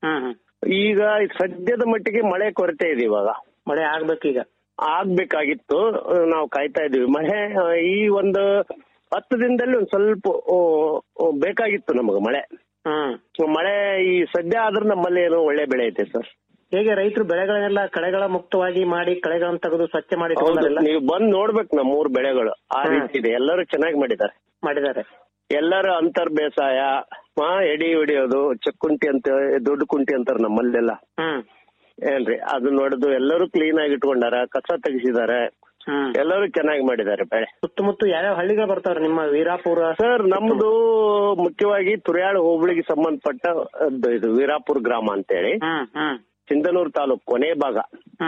ಈಗ ಸದ್ಯದ ಮಟ್ಟಿಗೆ ಮಳೆ ಕೊರತೆ ಇದೆ ಇವಾಗ ಮಳೆ ಆಗ್ಬೇಕೀಗ ಆಗ್ಬೇಕಾಗಿತ್ತು ಆ, ನಾವು ಕಾಯ್ತಾ ಇದೀವಿ ಮಳೆ ಆ, ಈ ಒಂದು ಹತ್ತು ದಿನದಲ್ಲಿ ಒಂದ್ ಸ್ವಲ್ಪ ಆ, ಆ, ಬೇಕಾಗಿತ್ತು ನಮಗೆ ಮಳೆ ಮಳೆ ಈ ಸದ್ಯ ಆದ್ರೂ ನಮ್ಮಲ್ಲಿ ಏನೋ ಒಳ್ಳೆ ಬೆಳೆ ಐತೆ ಸರ್ ಹೇಗೆ ರೈತರು ಬೆಳೆಗಳನ್ನೆಲ್ಲ ಕಳೆಗಳ ಮುಕ್ತವಾಗಿ ಮಾಡಿ ಕಳೆಗಳನ್ನು ತೆಗೆದು ಸ್ವಚ್ಛ ಮಾಡಿ ಹೌದು ಇಟ್ಕೊಂಡಾರೆಲ್ಲ? ನೀವು ಬಂದ್ ನೋಡ್ಬೇಕು ನಮ್ಮ ಮೂರ್ ಬೆಳೆಗಳು ಆ ರೀತಿ ಇದೆ ಎಲ್ಲರೂ ಚೆನ್ನಾಗಿ ಮಾಡಿದ್ದಾರೆ ಮಾಡಿದ್ದಾರೆ ಎಲ್ಲರೂ ಅಂತರ್ ಬೇಸಾಯ ಆ, ಎಡಿ ಹೊಡಿಯೋದು ಚಕ್ಕುಂಟಿ ಅಂತ ದೊಡ್ಡ ಕುಂಟಿ ಅಂತಾರ ನಮ್ಮಲ್ಲೆಲ್ಲ ಏನ್ರಿ ಅದು ನೋಡಿದು ಎಲ್ಲರೂ ಕ್ಲೀನ್ ಆಗಿ ಇಟ್ಕೊಂಡಾರ ಕಸ ತೆಗಿಸಿದಾರೆ ಎಲ್ಲರೂ ಚೆನ್ನಾಗಿ ಮಾಡಿದ್ದಾರೆ ಬೆಳೆ ಸುತ್ತಮುತ್ತ ಯಾವ್ಯಾವ ಹಳ್ಳಿಗಳು ಬರ್ತಾವ್ರಿ ನಿಮ್ಮ ವೀರಾಪುರ ಸರ್ ನಮ್ದು ಮುಖ್ಯವಾಗಿ ತುರ್ಯಾಳ ಹೋಬಳಿಗೆ ಸಂಬಂಧಪಟ್ಟ ಅದ್ದು ಇದು ವೀರಾಪುರ ಗ್ರಾಮ ಅಂತೇಳಿ ಸಿಂಧನೂರು ತಾಲೂಕು ಕೊನೆ ಭಾಗ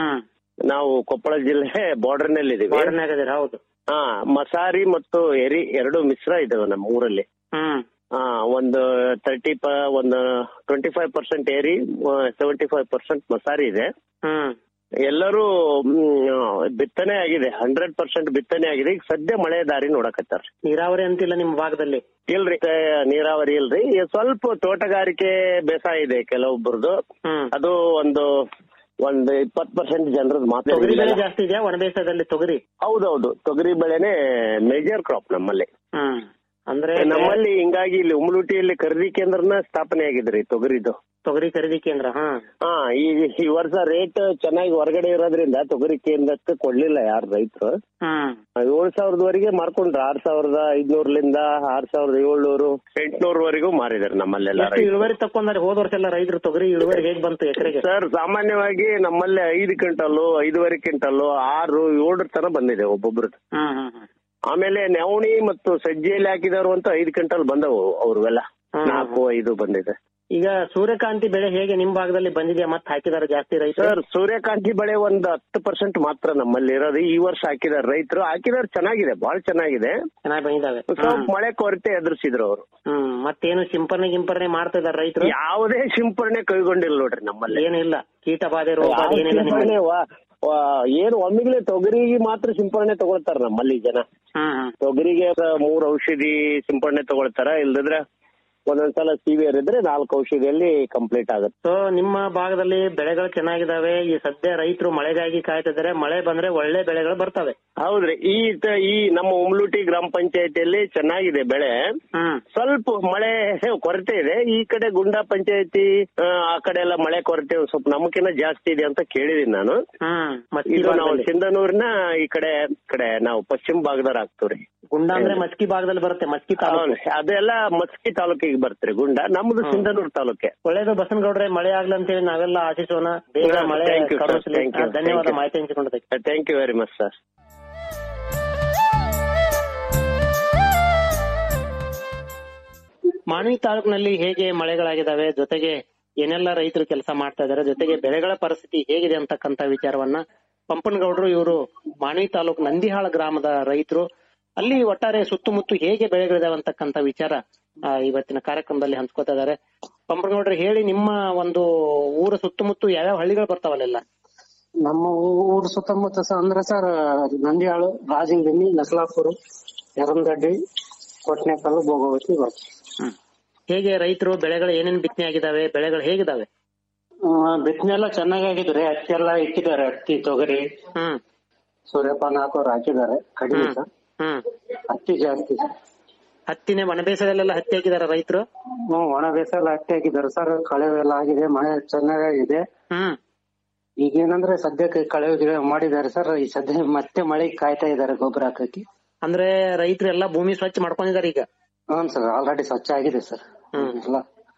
ನಾವು ಕೊಪ್ಪಳ ಜಿಲ್ಲೆ ಬಾರ್ಡರ್ ನಲ್ಲಿ ಇದೀವಿ ಬಾರ್ಡರ್ನಾಗದಿರ ಹೌದು ಹಾ ಮಸಾರಿ ಮತ್ತು ಎರಿ ಎರಡು ಮಿಶ್ರ ಇದಾವೆ ನಮ್ಮ ಊರಲ್ಲಿ ಹಾ ಒಂದು ತರ್ಟಿ ಪ ಒಂದು ಟ್ವೆಂಟಿ ಫೈವ್ ಪರ್ಸೆಂಟ್ ಏರಿ ಸೆವೆಂಟಿ ಫೈವ್ ಪರ್ಸೆಂಟ್ ಮಸಾರಿ ಇದೆ ಎಲ್ಲರೂ ಮ್, ಬಿತ್ತನೆ ಆಗಿದೆ ಹಂಡ್ರೆಡ್ ಪರ್ಸೆಂಟ್ ಬಿತ್ತನೆ ಆಗಿದೆ ಈಗ ಸದ್ಯ ಮಳೆ ದಾರಿ ನೋಡಕತ್ತಾರ ನೀರಾವರಿ ಅಂತಿಲ್ಲ ನಿಮ್ಮ ಭಾಗದಲ್ಲಿ ಇಲ್ರಿ ಏ, ನೀರಾವರಿ ಇಲ್ರಿ ಈ ಸ್ವಲ್ಪ ತೋಟಗಾರಿಕೆ ಬೇಸಾಯ ಇದೆ ಕೆಲವೊಬ್ಬರದು ಅದು ಒಂದು ಒಂದು ಇಪ್ಪತ್ ಪರ್ಸೆಂಟ್ ಜನರದ್ದು ಮಾತ್ರ ತೊಗರಿ ಬೆಳೆ ಇಲ್ಲೆಲ್ಲ. ಜಾಸ್ತಿ ಇದೆಯಾ ಒಣ ಬೇಸಾಯದಲ್ಲಿ ತೊಗರಿ ಹೌದೌದು ತೊಗರಿ ಬೆಳೆನೆ ಮೇಜರ್ ಕ್ರಾಪ್ ನಮ್ಮಲ್ಲಿ ಅಂದ್ರೆ ನಮ್ಮಲ್ಲಿ ಹಿಂಗಾಗಿ ಇಲ್ಲಿ ಉಮಲುಟಿಯಲ್ಲಿ ಖರೀದಿ ಕೇಂದ್ರನ ಸ್ಥಾಪನೆ ಆಗಿದ್ರಿ ತೊಗರಿದು ತೊಗರಿ ಖರೀದಿ ಕೇಂದ್ರ ಹಾ ಹಾ ಈ ಈ ವರ್ಷ ರೇಟ್ ಚೆನ್ನಾಗಿ ಹೊರಗಡೆ ಇರೋದ್ರಿಂದ ತೊಗರಿ ಕೇಂದ್ರಕ್ಕೆ ಕೊಡ್ಲಿಲ್ಲ ಯಾರು ರೈತರು ಏಳ್ ಸಾವಿರದವರೆಗೆ ಮಾರ್ಕೊಂಡ್ರು ಆರ್ ಸಾವಿರದ ಐದ್ನೂರ್ಲಿಂದ ಆರ್ ಸಾವಿರದ ಏಳ್ನೂರು ಎಂಟ್ನೂರ್ವರೆಗೂ ಮಾರಿದಾರೆ ನಮ್ಮಲ್ಲೆಲ್ಲ ಎಷ್ಟು ಇಳುವರಿ ತಕೊಂಡ್ರೆ ಹೋದ ವರ್ಷ ಎಲ್ಲ ರೈತರು ತೊಗರಿ ಇಳುವರಿ ಹೇಗ್ ಬಂತು ಎಕರೆಗೆ ಸರ್ ಸಾಮಾನ್ಯವಾಗಿ ನಮ್ಮಲ್ಲಿ ಐದು ಕ್ವಿಂಟಲ್ ಐದುವರೆ ಕ್ವಿಂಟಲ್ ಆರು ಏಳರ ತರ ಬಂದಿದೆ ಒಬ್ಬೊಬ್ರದ್ದು ಆಮೇಲೆ ನವಣಿ ಮತ್ತು ಸಜ್ಜೆಯಲ್ಲಿ ಹಾಕಿದವರು ಅಂತ ಐದು ಕ್ವಿಂಟಲ್ ಬಂದವು ಅವ್ರವೆಲ್ಲ ನಾಲ್ಕು ಐದು ಬಂದಿದೆ ಈಗ ಸೂರ್ಯಕಾಂತಿ ಬೆಳೆ ಹೇಗೆ ನಿಮ್ ಭಾಗದಲ್ಲಿ ಬಂದಿದೆ ಮತ್ತೆ ಹಾಕಿದಾರೆ ಜಾಸ್ತಿ ರೈತರು ಸರ್ ಸೂರ್ಯಕಾಂತಿ ಬೆಳೆ ಒಂದ್ ಹತ್ತು ಪರ್ಸೆಂಟ್ ಮಾತ್ರ ನಮ್ಮಲ್ಲಿ ಇರೋದು ಈ ವರ್ಷ ಹಾಕಿದಾರೆ ರೈತರು ಹಾಕಿದಾರೆ ಚೆನ್ನಾಗಿದೆ ಬಹಳ ಚೆನ್ನಾಗಿದೆ ಚೆನ್ನಾಗಿ ಬಂದಿದ್ದಾವೆ ಸ್ವಲ್ಪ ಮಳೆ ಕೊರತೆ ಎದುರಿಸಿದ್ರು ಅವರು ಹ್ಮ್ ಮತ್ತೇನು ಸಿಂಪರಣೆ ಗಿಂಪರಣೆ ಮಾಡ್ತಾ ಇದಾರೆ ರೈತರು ಯಾವುದೇ ಸಿಂಪರಣೆ ಕೈಗೊಂಡಿಲ್ಲ ನೋಡ್ರಿ ನಮ್ಮಲ್ಲಿ ಏನಿಲ್ಲ ಕೀಟ ಬಾಧೆ ರೋಗ ಬಾಧೆ ಏನಿಲ್ಲ ಸಿಂಪರಣೆ ನಿಮ್ಮಲ್ಲಿ ವಾ- ಆ, ಏನು ಒಮ್ಮಿಗ್ಲೆ ತೊಗರಿಗೆ ಮಾತ್ರ ಸಿಂಪರಣೆ ತಗೊಳ್ತಾರ ನಮ್ಮಲ್ಲಿ ಜನ ತೊಗರಿಗೆ ಮೂರ್ ಔಷಧಿ ಸಿಂಪರಣೆ ತಗೊಳ್ತಾರ ಇಲ್ದಿದ್ರೆ ಒಂದೊಂದ್ಸಲ ಸಿವಿಯರ್ ಇದ್ರೆ ನಾಲ್ಕು ಔಷಧಿಯಲ್ಲಿ ಕಂಪ್ಲೀಟ್ ಆಗುತ್ತೆ ಸೊ ನಿಮ್ಮ ಭಾಗದಲ್ಲಿ ಬೆಳೆಗಳು ಚೆನ್ನಾಗಿದಾವೆ ಈ ಸದ್ಯ ರೈತರು ಮಳೆಗಾಗಿ ಕಾಯ್ತಿದ್ದಾರೆ ಮಳೆ ಬಂದ್ರೆ ಒಳ್ಳೆ ಬೆಳೆಗಳು ಬರ್ತವೆ ಹೌದ್ರಿ ಈ ತ- ಈ ನಮ್ಮ ಉಮ್ಲುಟಿ ಗ್ರಾಮ ಪಂಚಾಯತಿಯಲ್ಲಿ ಚೆನ್ನಾಗಿದೆ ಬೆಳೆ ಸ್ವಲ್ಪ ಮಳೆ ಕೊರತೆ ಇದೆ ಈ ಕಡೆ ಗುಂಡಾ ಪಂಚಾಯತಿ ಆ ಕಡೆ ಎಲ್ಲ ಮಳೆ ಕೊರತೆ ಒಂದ್ ಸ್ವಲ್ಪ ನಮಕಿನ ಜಾಸ್ತಿ ಇದೆ ಅಂತ ಕೇಳಿದೀನಿ ನಾನು ಇದು ನಾವು ಸಿಂಧನೂರಿನ ಈ ಕಡೆ ಕಡೆ ನಾವು ಪಶ್ಚಿಮ ಭಾಗದವ್ರು ಆಗ್ತೀವ್ರಿ ಗುಂಡ ಅಂದ್ರೆ ಮಸ್ಕಿ ಭಾಗದಲ್ಲಿ ಬರುತ್ತೆ ಮಸ್ಕಿ ತಾಲೂಕು ಹೌದು, ಅದೆಲ್ಲ ಮಸ್ಕಿ ತಾಲೂಕಿಗೆ ಬರ್ತೀರಿ ಗುಂಡ ನಮ್ದು ಸಿಂಧನೂರು ತಾಲೂಕೆ ಒಳ್ಳೇದು ಬಸನಗೌಡ್ರೆ ಮಳೆ ಆಗ್ಲಿ ಅಂತೇಳಿ ನಾವೆಲ್ಲ ಆಶಿಸೋಣ ಬೇಗ ಹಾ, ಮಳೆ thank you, sir. ಕರುಣಿಸ್ಲಿ. Thank you, ಹಾ, ಧನ್ಯವಾದ thank you. ಮಾಹಿತಿ ಹಂಚಿಕೊಂಡದಕ್ಕೆ thank you very much sir Manvi ತಾಲೂಕಿನಲ್ಲಿ ಹೇಗೆ ಮಳೆಗಳಾಗಿದ್ದಾವೆ ಜೊತೆಗೆ ಏನೆಲ್ಲ ರೈತರು ಕೆಲಸ ಮಾಡ್ತಾ ಇದ್ದಾರೆ ಜೊತೆಗೆ ಬೆಳೆಗಳ ಪರಿಸ್ಥಿತಿ ಹೇಗಿದೆ ಅಂತಕ್ಕಂತ ವಿಚಾರವನ್ನ ಪಂಪನಗೌಡರು ಇವರು ಮಾನ್ವಿ ತಾಲೂಕು ನಂದಿಹಾಳ ಗ್ರಾಮದ ರೈತರು ಅಲ್ಲಿ ಒಟ್ಟಾರೆ ಸುತ್ತಮುತ್ತ ಹೇಗೆ ಬೆಳೆಗಳಿದಾವೆ ಅಂತಕ್ಕಂತ ವಿಚಾರ ಆ, ಇವತ್ತಿನ ಕಾರ್ಯಕ್ರಮದಲ್ಲಿ ಹಂಚ್ಕೋತಾ ಇದ್ದಾರೆ ಪಂಪನಗೌಡರು ಹೇಳಿ ನಿಮ್ಮ ಒಂದು ಊರ ಸುತ್ತಮುತ್ತ ಯಾವ್ಯಾವ ಹಳ್ಳಿಗಳು ಬರ್ತಾವಲ್ಲೆಲ್ಲ ನಮ್ಮ ಊರು ಸುತ್ತಮುತ್ತ ಸ- ಅಂದ್ರೆ ಸರ್ ನಂದಿಯಾಳು ರಾಜಿಂಗಿನಿ ನಕಲಾಪುರ ಯರಂದಡ್ಡಿ ಕೊಟ್ನೇಕಲ್ಲು ಭೋಗವತಿ ಬರ್ತದೆ ಹೇಗೆ ರೈತರು ಬೆಳೆಗಳು ಏನೇನ್ ಬಿತ್ತನೆ ಆಗಿದಾವೆ ಬೆಳೆಗಳು ಹೇಗಿದಾವೆ ಬಿತ್ತನೆ ಎಲ್ಲ ಚೆನ್ನಾಗಾಗಿದ್ರೆ ಹತ್ತಿ ಎಲ್ಲ ಇಕ್ಕಿದ್ದಾರೆ ಹತ್ತಿ ತೊಗರಿ ಸೂರ್ಯಪಾನ ಹಾಕೋರು ಹಾಕಿದ್ದಾರೆ ಕಡಿಮೆ ಸರ್ ಹತ್ತಿ ಜಾಸ್ತಿ ಸರ್ ಹತ್ತಿನೇ ಒಣ ಬೇಸಾಯದಲ್ಲೆಲ್ಲ ಹತ್ತಿ ಹಾಕಿದಾರ ರೈತರು ಹ್ಮ್ ಒಣ ಬೇಸಾಯ ಎಲ್ಲ ಹತ್ತಿ ಹಾಕಿದ್ದಾರೆ ಸರ್ ಕಳೆವು ಎಲ್ಲ ಆಗಿದೆ ಮಳೆ ಚೆನ್ನಾಗಾಗಿದೆ ಈಗೇನಂದ್ರೆ ಸದ್ಯಕ್ಕೆ ಕಳೆವು ಗಿಳೆ ಮಾಡಿದ್ದಾರೆ ಸರ್ ಈ ಸದ್ಯ ಮತ್ತೆ ಮಳೆ ಕಾಯ್ತಾ ಇದ್ದಾರೆ ಗೊಬ್ಬರ ಹಾಕಕ್ಕೆ ಅಂದ್ರೆ ರೈತರು ಎಲ್ಲ ಭೂಮಿ ಸ್ವಚ್ಛ ಮಾಡ್ಕೊಂಡಿದ್ದಾರೆ ಈಗ ಹ್ಮ್ ಸರ್ ಆಲ್ರೆಡಿ ಸ್ವಚ್ಛ ಆಗಿದೆ ಸರ್ ಎಲ್ಲ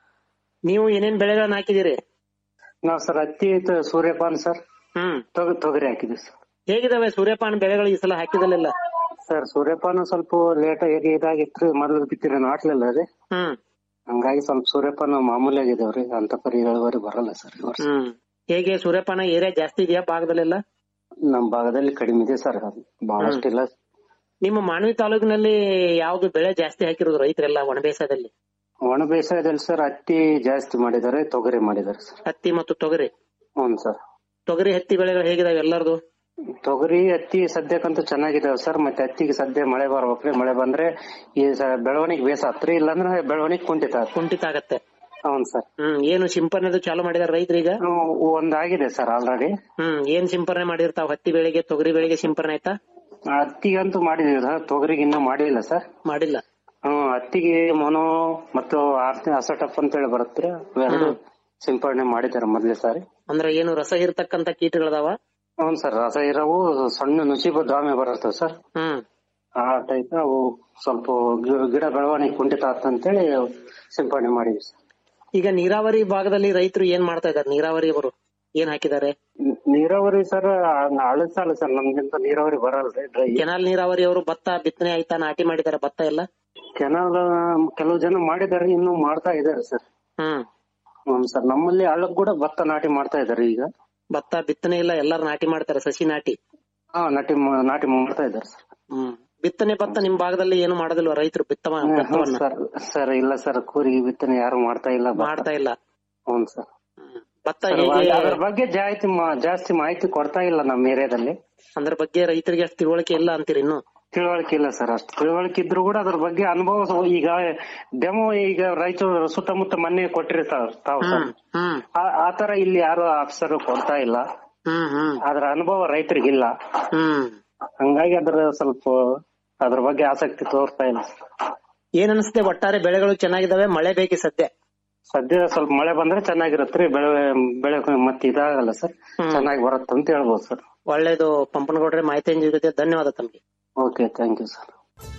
ನೀವು ಏನೇನ್ ಬೆಳೆಗಳನ್ನ ಹಾಕಿದಿರಿ ನಾವ್ ಸರ್ ಹತ್ತಿ ತ- ಸೂರ್ಯಪಾನ ಸರ್ ಹ್ಮ್ ತೊಗ- ತೊಗರಿ ಹಾಕಿದ್ವಿ ಸರ್ ಹೇಗಿದಾವೆ ಸೂರ್ಯಪಾನ ಬೆಳೆಗಳು ಈ ಸಲ ಹಾಕಿದಲ್ಲೆಲ್ಲ ಸರ್ ಸೂರ್ಯಪಾನ ಸ್ವಲ್ಪ ಲೇಟ್ ಆಗಿ ಇದಾಗಿತ್ತು ಮೊದಲು ಬಿತ್ತಿರ ನಾಟ್ಲಿಲ್ಲ ರೀ ಹ್ಮ್ ಹಂಗಾಗಿ ಸ್ವಲ್ಪ ಸೂರ್ಯಪಾನ ಮಾಮೂಲಿ ಆಗಿದಾವ್ರಿ ಅಂತ ಪರಿ ಇಳುವರಿ ಬರಲ್ಲ ಸರ್ ಈ ವರ್ಷ ಹ್ಮ್ ಹೇಗೆ ಸೂರ್ಯಪಾನ ಏರಿಯಾ ಜಾಸ್ತಿ ಇದೆಯಾ ಭಾಗದಲ್ಲೆಲ್ಲ ನಮ್ ಭಾಗದಲ್ಲಿ ಕಡಿಮೆ ಇದೆ ಸರ್ ಬಹಳಷ್ಟಿಲ್ಲ ನಿಮ್ಮ ಮಾನವಿ ತಾಲೂಕಿನಲ್ಲಿ ಯಾವ್ದು ಬೆಳೆ ಜಾಸ್ತಿ ಹಾಕಿರೋದು ರೈತರೆಲ್ಲ ಒಣ ಬೇಸಾಯದಲ್ಲಿ ಒಣ ಬೇಸಾಯದಲ್ಲಿ ಸರ್ ಹತ್ತಿ ಜಾಸ್ತಿ ಮಾಡಿದ್ದಾರೆ ತೊಗರಿ ಮಾಡಿದ್ದಾರೆ ಸರ್ ಹತ್ತಿ ಮತ್ತು ತೊಗರಿ ಹ್ಞೂ ಸರ್ ತೊಗರಿ ಹತ್ತಿ ಬೆಳೆಗಳು ಹೇಗಿದಾವೆ ಎಲ್ಲರದು ತೊಗರಿ ಹತ್ತಿ ಸದ್ಯಕ್ಕಂತೂ ಚೆನ್ನಾಗಿದಾವೆ ಸರ್ ಮತ್ತೆ ಹತ್ತಿಗೆ ಸದ್ಯ ಮಳೆ ಬರ್ಬೇಕ್ರಿ ಮಳೆ ಬಂದ್ರೆ ಈ ಸ- ಬೆಳವಣಿಗೆ ಬೇಸ ಹತ್ರಿ ಇಲ್ಲಾಂದ್ರೆ ಬೆಳವಣಿಗೆ ಕುಂಠಿತ ಆಗುತ್ತೆ. ಕುಂಠಿತ ಆಗತ್ತೆ ಹೌನ್ ಸರ್ ಹ್ಮ್ ಏನು ಸಿಂಪರಣೆದು ಚಾಲು ಮಾಡಿದಾರೆ ರೈತರೀಗ ಒಂದಾಗಿದೆ ಸರ್ ಆಲ್ರೆಡಿ ಹ್ಮ್ ಏನ್ ಸಿಂಪರಣೆ ಮಾಡಿರ್ತಾವ ಹತ್ತಿ ಬೆಳೆಗೆ ತೊಗರಿ ಬೆಳೆಗೆ ಸಿಂಪರಣೆ ಆಯ್ತಾ ಹತ್ತಿಗಂತೂ ಮಾಡಿದೀವಿ ಸರ್ ತೊಗರಿಗೆ ಇನ್ನೂ ಮಾಡಿಲ್ಲ ಸರ್ ಮಾಡಿಲ್ಲ ಹ್ಮ್ ಹತ್ತಿಗೆ ಮೊನೋ ಮತ್ತು ಆರ್ತಿ ಅಸಟಪ್ ಅಂತ ಹೇಳಿ ಬರುತ್ತೆ ಅವೆರಡು ಸಿಂಪರಣೆ ಮಾಡಿದ್ದಾರೆ ಮೊದ್ಲೇ ಸಾರಿ ಅಂದ್ರೆ ಏನು ರಸ ಇರ್ತಕ್ಕಂತ ಕೀಟಗಳದಾವ ಹ್ಞೂ ಸರ್ ರಸ ಇರವು ಸಣ್ಣ ನುಸಿಬ ದಾಮೆ ಬರ್ತವೆ ಸರ್ ಹ್ಮ್ ಆ ಟೈಪ್ ಅವು ಸ್ವಲ್ಪ ಗಿ- ಗಿಡ ಬೆಳವಣಿಗೆ ಕುಂಠಿತ ಅಂತೇಳಿ ಸಿಂಪರಣೆ ಮಾಡಿದ್ವಿ ಸರ್ ಈಗ ನೀರಾವರಿ ಭಾಗದಲ್ಲಿ ರೈತರು ಏನ್ ಮಾಡ್ತಾ ಇದಾರೆ ನೀರಾವರಿ ಅವರು ಏನ್ ಹಾಕಿದ್ದಾರೆ ನೀರಾವರಿ ಸರ್ ಹಳದ ಸಾಲ ಸರ್ ನಮ್ಗಿಂತ ನೀರಾವರಿ ಬರಲ್ರಿ ಡ್ರೈ ಕೆನಾಲ್ ನೀರಾವರಿ ಅವರು ಭತ್ತ ಬಿತ್ತನೆ ಆಯ್ತಾ ನಾಟಿ ಮಾಡಿದ್ದಾರೆ ಭತ್ತ ಎಲ್ಲ ಕೆನಾಲ್ ಕೆಲವು ಜನ ಮಾಡಿದ್ದಾರೆ ಇನ್ನು ಮಾಡ್ತಾ ಇದ್ದಾರೆ ಸರ್ ಹ್ಮ್ ಹ್ಮ್ ಸರ್ ನಮ್ಮಲ್ಲಿ ಹಳ್ಳಕ್ ಕೂಡ ಭತ್ತ ನಾಟಿ ಮಾಡ್ತಾ ಇದ್ದಾರೆ ಈಗ ಭತ್ತ ಬಿತ್ತನೆ ಇಲ್ಲ ಎಲ್ಲಾರು ನಾಟಿ ಮಾಡ್ತಾರೆ ಸಸಿ ನಾಟಿ ಹಾ ನಾಟಿ ಮಾ- ನಾಟಿ ಮಾಡ್ತಾ ಇದ್ದಾರೆ ಸರ್ ಹ್ಮ್ ಬಿತ್ತನೆ ಭತ್ತ ನಿಮ್ ಭಾಗದಲ್ಲಿ ಏನು ಮಾಡೋದಿಲ್ವಾ ರೈತರು ಬಿತ್ತವ ಭತ್ತವನ್ನ ಸರ್ ಸರ್ ಇಲ್ಲ ಸರ್ ಕೂರಿಗೆ ಬಿತ್ತನೆ ಯಾರು ಮಾಡ್ತಾ ಇಲ್ಲ ಭತ್ತ. ಮಾಡ್ತಾ ಇಲ್ಲ ಹ್ಞೂ ಸರ್ ಭತ್ತ ಸರ್, ಹೇಗೆ ಅದ್ರ ಬಗ್ಗೆ ಜಾಸ್ತಿ ಮಾ- ಜಾಸ್ತಿ ಮಾಹಿತಿ ಕೊಡ್ತಾ ಇಲ್ಲ ನಮ್ಮ ಏರಿಯಾದಲ್ಲಿ ಅದ್ರ ಬಗ್ಗೆ ರೈತರಿಗೆ ಅಷ್ಟು ತಿಳುವಳಿಕೆ ಇಲ್ಲ ಅಂತೀರಿ ಇನ್ನು ತಿಳುವಳಿಕೆ ಇಲ್ಲ ಸರ್ ಅಷ್ಟು ತಿಳುವಳಿಕೆ ಇದ್ರು ಕೂಡ ಅದ್ರ ಬಗ್ಗೆ ಅನುಭವ ಸ- ಈಗ ಡೆಮೋ ಈಗ ರಾಯಚೂರು ಸುತ್ತಮುತ್ತ ಮೊನ್ನೆ ಕೊಟ್ಟಿರ್ತಾವ ತಾವು ಸರ್ ಹ್ಮ್ ಆ- ಆ ತರ ಇಲ್ಲಿ ಯಾರು ಆಫೀಸರ್ ಕೊಡ್ತಾ ಇಲ್ಲ ಹ್ಮ್ ಹ್ಮ್ ಅದ್ರ ಅನುಭವ ರೈತರಿಗಿಲ್ಲ ಹ್ಮ್ ಹಂಗಾಗಿ ಅದ್ರ ಸ್ವಲ್ಪ ಅದ್ರ ಬಗ್ಗೆ ಆಸಕ್ತಿ ತೋರ್ತಾ ಇಲ್ಲ ಸರ್. ಏನ್ ಅನ್ಸುತ್ತೆ ಒಟ್ಟಾರೆ ಬೆಳೆಗಳು ಚೆನ್ನಾಗಿದಾವೆ ಮಳೆ ಬೇಕಿ ಸದ್ಯ ಸದ್ಯ ಸ್ವಲ್ಪ ಮಳೆ ಬಂದ್ರೆ ಚೆನ್ನಾಗಿರುತ್ತೆ ಬೆಳೆ ಬೆಳೆ ಮತ್ತೆ ಇದಾಗಲ್ಲ ಸರ್ ಚೆನ್ನಾಗಿ ಬರುತ್ತೆ ಅಂತ ಹೇಳ್ಬೋದು ಸರ್ ಒಳ್ಳೇದು ಪಂಪನಗೌಡ್ರೆ ಮಾಹಿತಿ ಜೊತೆ ಧನ್ಯವಾದ ತಮಗೆ okay thank you sir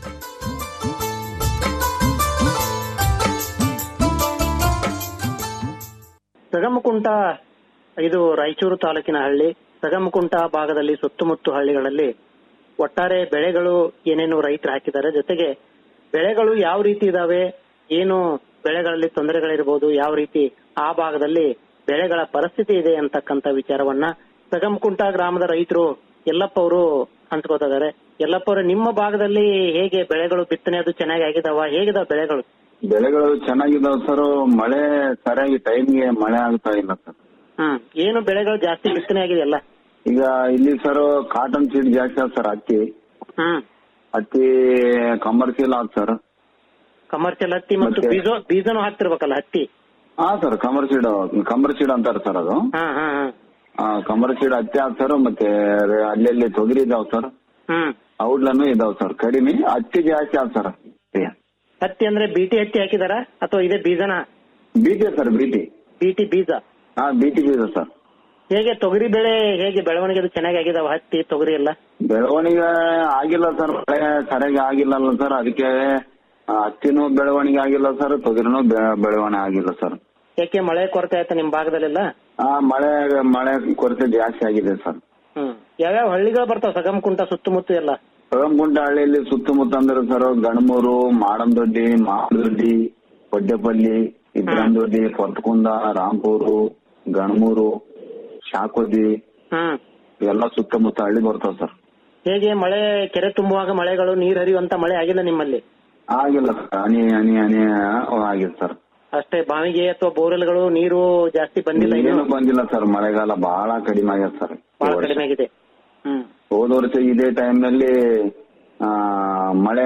Sagamakunta ಇದು ರಾಯಚೂರು ತಾಲೂಕಿನ ಹಳ್ಳಿ ಸಗಮಕುಂಟ ಭಾಗದಲ್ಲಿ ಸುತ್ತಮುತ್ತ ಹಳ್ಳಿಗಳಲ್ಲಿ ಒಟ್ಟಾರೆ ಬೆಳೆಗಳು ಏನೇನು ರೈತರು ಹಾಕಿದ್ದಾರೆ ಜೊತೆಗೆ ಬೆಳೆಗಳು ಯಾವ ರೀತಿ ಇದಾವೆ ಏನು ಬೆಳೆಗಳಲ್ಲಿ ತೊಂದರೆಗಳಿರ್ಬೋದು ಯಾವ ರೀತಿ ಆ ಭಾಗದಲ್ಲಿ ಬೆಳೆಗಳ ಪರಿಸ್ಥಿತಿ ಇದೆ ಅಂತಕ್ಕಂತ ವಿಚಾರವನ್ನ ಸಗಮಕುಂಟ ಗ್ರಾಮದ ರೈತರು ಯಲ್ಲಪ್ಪ ಅವರು ಹಂಚ್ಕೋತಾ ಇದಾರೆ ಯಲ್ಲಪ್ಪ ಅವರೇ ನಿಮ್ಮ ಭಾಗದಲ್ಲಿ ಹೇಗೆ ಬೆಳೆಗಳು ಬಿತ್ತನೆ ಅದು ಚೆನ್ನಾಗಿ ಆಗಿದಾವ ಹೇಗಿದಾವ ಬೆಳೆಗಳು ಬೆಳೆಗಳು ಚೆನ್ನಾಗಿದಾವ್ ಸರ್ ಮಳೆ ಸರಿಯಾಗಿ ಟೈಮ್ಗೆ ಮಳೆ ಆಗ್ತಾ ಇಲ್ಲ ಸರ್ ಹ್ಮ್ ಏನು ಬೆಳೆಗಳು ಜಾಸ್ತಿ ಬಿತ್ತನೆ ಆಗಿದೆಯಲ್ಲ ಈಗ ಇಲ್ಲಿ ಸರ್ ಕಾಟನ್ ಸೀಡ್ ಜಾಸ್ತಿ ಆದ್ ಸರ್ ಹತ್ತಿ ಹ್ಮ್ ಹತ್ತಿ ಕಮರ್ಷಿಯಲ್ ಆದ್ ಸರ್ ಕಮರ್ಷಿಯಲ್ ಹತ್ತಿ ಮತ್ತು ಮತ್ತೆ? ಬೀಜ ಬೀಜನೂ ಹಾಕ್ತಿರ್ಬೇಕಲ್ಲ ಹತ್ತಿ ಹಾ ಸರ್ ಕಮರ್ ಸೀಡ್ ಕಮರ್ ಸೀಡ್ ಅಂತಾರೆ ಸರ್ ಅದು ಹಾ ಹಾ ಹಾ ಆ, ಕಮರ್ ಸೀಡ್ ಹತ್ತಿ ಆದ್ ಸರ್ ಮತ್ತೆ ಅಲ್ಲಲ್ಲಿ ತೊಗರಿ ಇದಾವ್ ಸರ್ ಹ್ಮ್ ಔಡ್ಲನ್ನು ಇದಾವ್ ಸರ್ ಕಡಿಮೆ ಹತ್ತಿ ಜಾಸ್ತಿ ಆದ್ ಸರ್ ಹತ್ತಿ ಅಂದ್ರೆ ಬಿಟಿ ಹತ್ತಿ ಹಾಕಿದಾರ ಅಥವಾ ಇದೇ ಬೀಜನ ಬೀಟಿ ಸರ್ ಬೀಟಿ ಬಿಟಿ ಬೀಜ ಹಾ ಬೀಟಿ ಬೀಜ ಸರ್ ಹೇಗೆ ತೊಗರಿ ಬೆಳೆ ಹೇಗೆ ಬೆಳವಣಿಗೆ ಅದು ಚೆನ್ನಾಗಿ ಆಗಿದಾವ ಹತ್ತಿ ತೊಗರಿ ಎಲ್ಲ ಬೆಳವಣಿಗೆ ಆಗಿಲ್ಲ ಸರ್ ಮಳೆ ಸರಿಯಾಗಿ ಆಗಿಲ್ಲಲ್ಲ ಸರ್ ಅದಕ್ಕೆ ಆ, ಹತ್ತಿನೂ ಬೆಳವಣಿಗೆ ಆಗಿಲ್ಲ ಸರ್ ತೊಗರಿನೂ ಬೆ- ಬೆಳವಣಿಗೆ ಆಗಿಲ್ಲ ಸರ್ ಯಾಕೆ ಮಳೆ ಕೊರತೆ ಆಯ್ತಾ ನಿಮ್ ಭಾಗದಲ್ಲೆಲ್ಲ ಆ ಮಳೆ ಮಳೆ ಕೊರತೆ ಜಾಸ್ತಿ ಆಗಿದೆ ಸರ್ ಹ್ಮ್ ಯಾವ್ಯಾವ ಹಳ್ಳಿಗಳು ಬರ್ತಾವ ಸಗಮಕುಂಟ ಸುತ್ತಮುತ್ತ ಎಲ್ಲ ಹೊಳಂಗುಂಟ ಹಳ್ಳಿಯಲ್ಲಿ ಸುತ್ತಮುತ್ತ ಅಂದ್ರೆ ಸರ್ ಗಣಮೂರು ಮಾಡಂದೊಡ್ಡಿ ಮಾದೊಡ್ಡಿ ಒಡ್ಡೆಪಲ್ಲಿ ಇದ್ರಂದೊಡ್ಡಿ ಕೊತ್ತಕುಂದ ರಾಂಪೂರು ಗಣಮೂರು ಶಾಕೋದಿ ಹ್ಮ್ ಎಲ್ಲ ಸುತ್ತಮುತ್ತ ಹಳ್ಳಿ ಬರ್ತಾವ ಸರ್ ಹೇಗೆ ಮಳೆ ಕೆರೆ ತುಂಬುವಾಗ ಮಳೆಗಳು ನೀರ್ ಹರಿಯುವಂತ ಮಳೆ ಆಗಿಲ್ಲ ನಿಮ್ಮಲ್ಲಿ ಆಗಿಲ್ಲ ಸರ್ ಹನಿ ಹನಿ ಹನಿ ಆಗಿದೆ ಸರ್ ಅಷ್ಟೇ ಬಾವಿಗೆ ಅಥವಾ ಬೋರ್ವೆಲ್ಗಳು ನೀರು ಜಾಸ್ತಿ ಬಂದಿಲ್ಲ ಏನು ಇನ್ನು ಬಂದಿಲ್ಲ ಸರ್ ಮಳೆಗಾಲ ಬಹಳ ಕಡಿಮೆ ಆಗ್ಯದ ಸರ್ ಬಹಳ ಕಡಿಮೆ ಆಗಿದೆ ಹ್ಮ್ ಹೋದ ವರ್ಷ ಇದೇ ಟೈಮ್ ನಲ್ಲಿ ಆ ಮಳೆ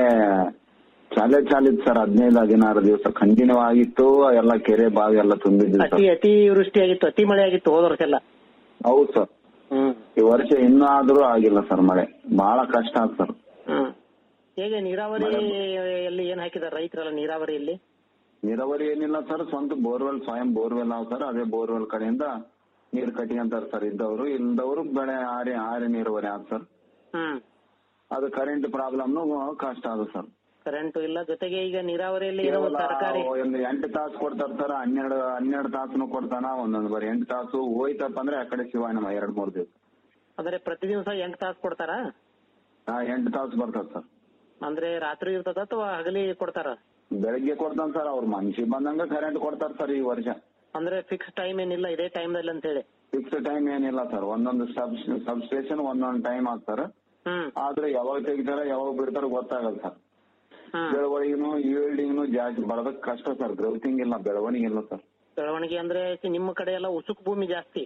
ಚಾಲೆ ಚಾಲಿತ್ ಸರ್ ಹದಿನೈದು ಹದಿನಾರು ದಿವಸ ಕಂಟಿನ್ಯೂ ಆಗಿತ್ತು ಎಲ್ಲ ಕೆರೆ ಬಾವಿ ಎಲ್ಲ ತುಂಬಿದ್ದು ಸರ್ ಅತಿ ಅತಿ ವೃಷ್ಟಿ ಆಗಿತ್ತು ಅತಿ ಮಳೆ ಆಗಿತ್ತು ಹೋದ ವರ್ಷ ಎಲ್ಲ ಹೌದು ಸರ್ ಹ್ಮ್ ಈ ವರ್ಷ ಇನ್ನೂ ಆದ್ರೂ ಆಗಿಲ್ಲ ಸರ್ ಮಳೆ ಬಹಳ ಕಷ್ಟ ಆದ್ ಸರ್ ಹ್ಮ್ ಹೇಗೆ ನೀರಾವರಿಯಲ್ಲಿ ಏನ್ ಹಾಕಿದಾರೆ ರೈತರೆಲ್ಲ ನೀರಾವರಿಯಲ್ಲಿ ನೀರಾವರಿ ಏನಿಲ್ಲ ಸರ್ ಸ್ವಂತ ಬೋರ್ವೆಲ್ ಸ್ವಯಂ ಬೋರ್ವೆಲ್ ಅವ ಸರ್ ಅದೇ ಬೋರ್ವೆಲ್ ಕಡೆಯಿಂದ ನೀರ್ ಕಟ್ಕೊಂತಾರೆ ಸರ್ ಇದ್ದವರು ಇಲ್ದವರು ಬೆಳೆ ಆರಿ ಆರಿ ನೀರಾವರಿ ಆದ್ ಸರ್ ಹ್ಮ್ ಅದು ಕರೆಂಟ್ ಪ್ರಾಬ್ಲಮ್ ಕಷ್ಟ ಆದ ಸರ್ ಕರೆಂಟ್ ಇಲ್ಲ ಜೊತೆಗೆ ಈಗ ನೀರಾವರಿಯಲ್ಲಿ ಏನೋ ಒಂದು ತರಕಾರಿ ಒಂದು ಎಂಟು ತಾಸು ಕೊಡ್ತಾರ ಸರ್ ಹನ್ನೆರಡು ಹನ್ನೆರಡು ತಾಸುನು ಕೊಡ್ತಾನ ಒಂದೊಂದು ಬರೀ ಎಂಟು ತಾಸು ಹೋಯ್ತಪ್ಪ ಅಂದ್ರೆ ಆ ಕಡೆ ಶಿವಾಯನಮ ಎರಡ್ ಮೂರ್ ದಿವಸ ಅಂದ್ರೆ ಪ್ರತಿ ದಿವಸ ಎಂಟು ತಾಸು ಕೊಡ್ತಾರ ಹಾ ಎಂಟು ತಾಸು ಬರ್ತದ ಸರ್ ಅಂದ್ರೆ ರಾತ್ರಿ ಇರ್ತದ ಅಥವಾ ಹಗಲಿ ಕೊಡ್ತಾರ ಬೆಳಗ್ಗೆ ಕೊಡ್ತಾನ ಸರ್ ಅವ್ರ ಮನ್ಸಿಗೆ ಬಂದಂಗ ಕರೆಂಟ್ ಕೊಡ್ತಾರ ಸರ್ ಈ ವರ್ಷ ಅಂದ್ರೆ ಫಿಕ್ಸ್ ಟೈಮ್ ಏನಿಲ್ಲ ಇದೇ ಟೈಮ್ ದಲ್ಲಿ ಅಂತ ಹೇಳಿ ಫಿಕ್ಸ್ ಟೈಮ್ ಏನಿಲ್ಲ ಸರ್ ಒಂದೊಂದು ಸಬ್ ಸಬ್ ಸ್ಟೇಷನ್ ಒಂದೊಂದು ಟೈಮ್ ಆಗ್ತಾರ ಹ್ಮ್ ಆದ್ರೆ ಯಾವಾಗ ತೆಗಿತಾರ ಯಾವಾಗ ಬಿಡ್ತಾರ ಗೊತ್ತಾಗಲ್ಲ ಸರ್ ಹ್ಮ್. ಬೆಳವಣಿಗೆನು ಈಲ್ಡಿಂಗ್ನು ಜಾಸ್ತಿ ಬರೋದಕ್ ಕಷ್ಟ ಸರ್ ಗ್ರೌತಿಂಗ್ ಇಲ್ಲ ಬೆಳವಣಿಗೆ ಇಲ್ಲ ಸರ್ ಬೆಳವಣಿಗೆ ಅಂದ್ರೆ ನಿಮ್ಮ ಕಡೆ ಎಲ್ಲ ಉಸುಕು ಭೂಮಿ ಜಾಸ್ತಿ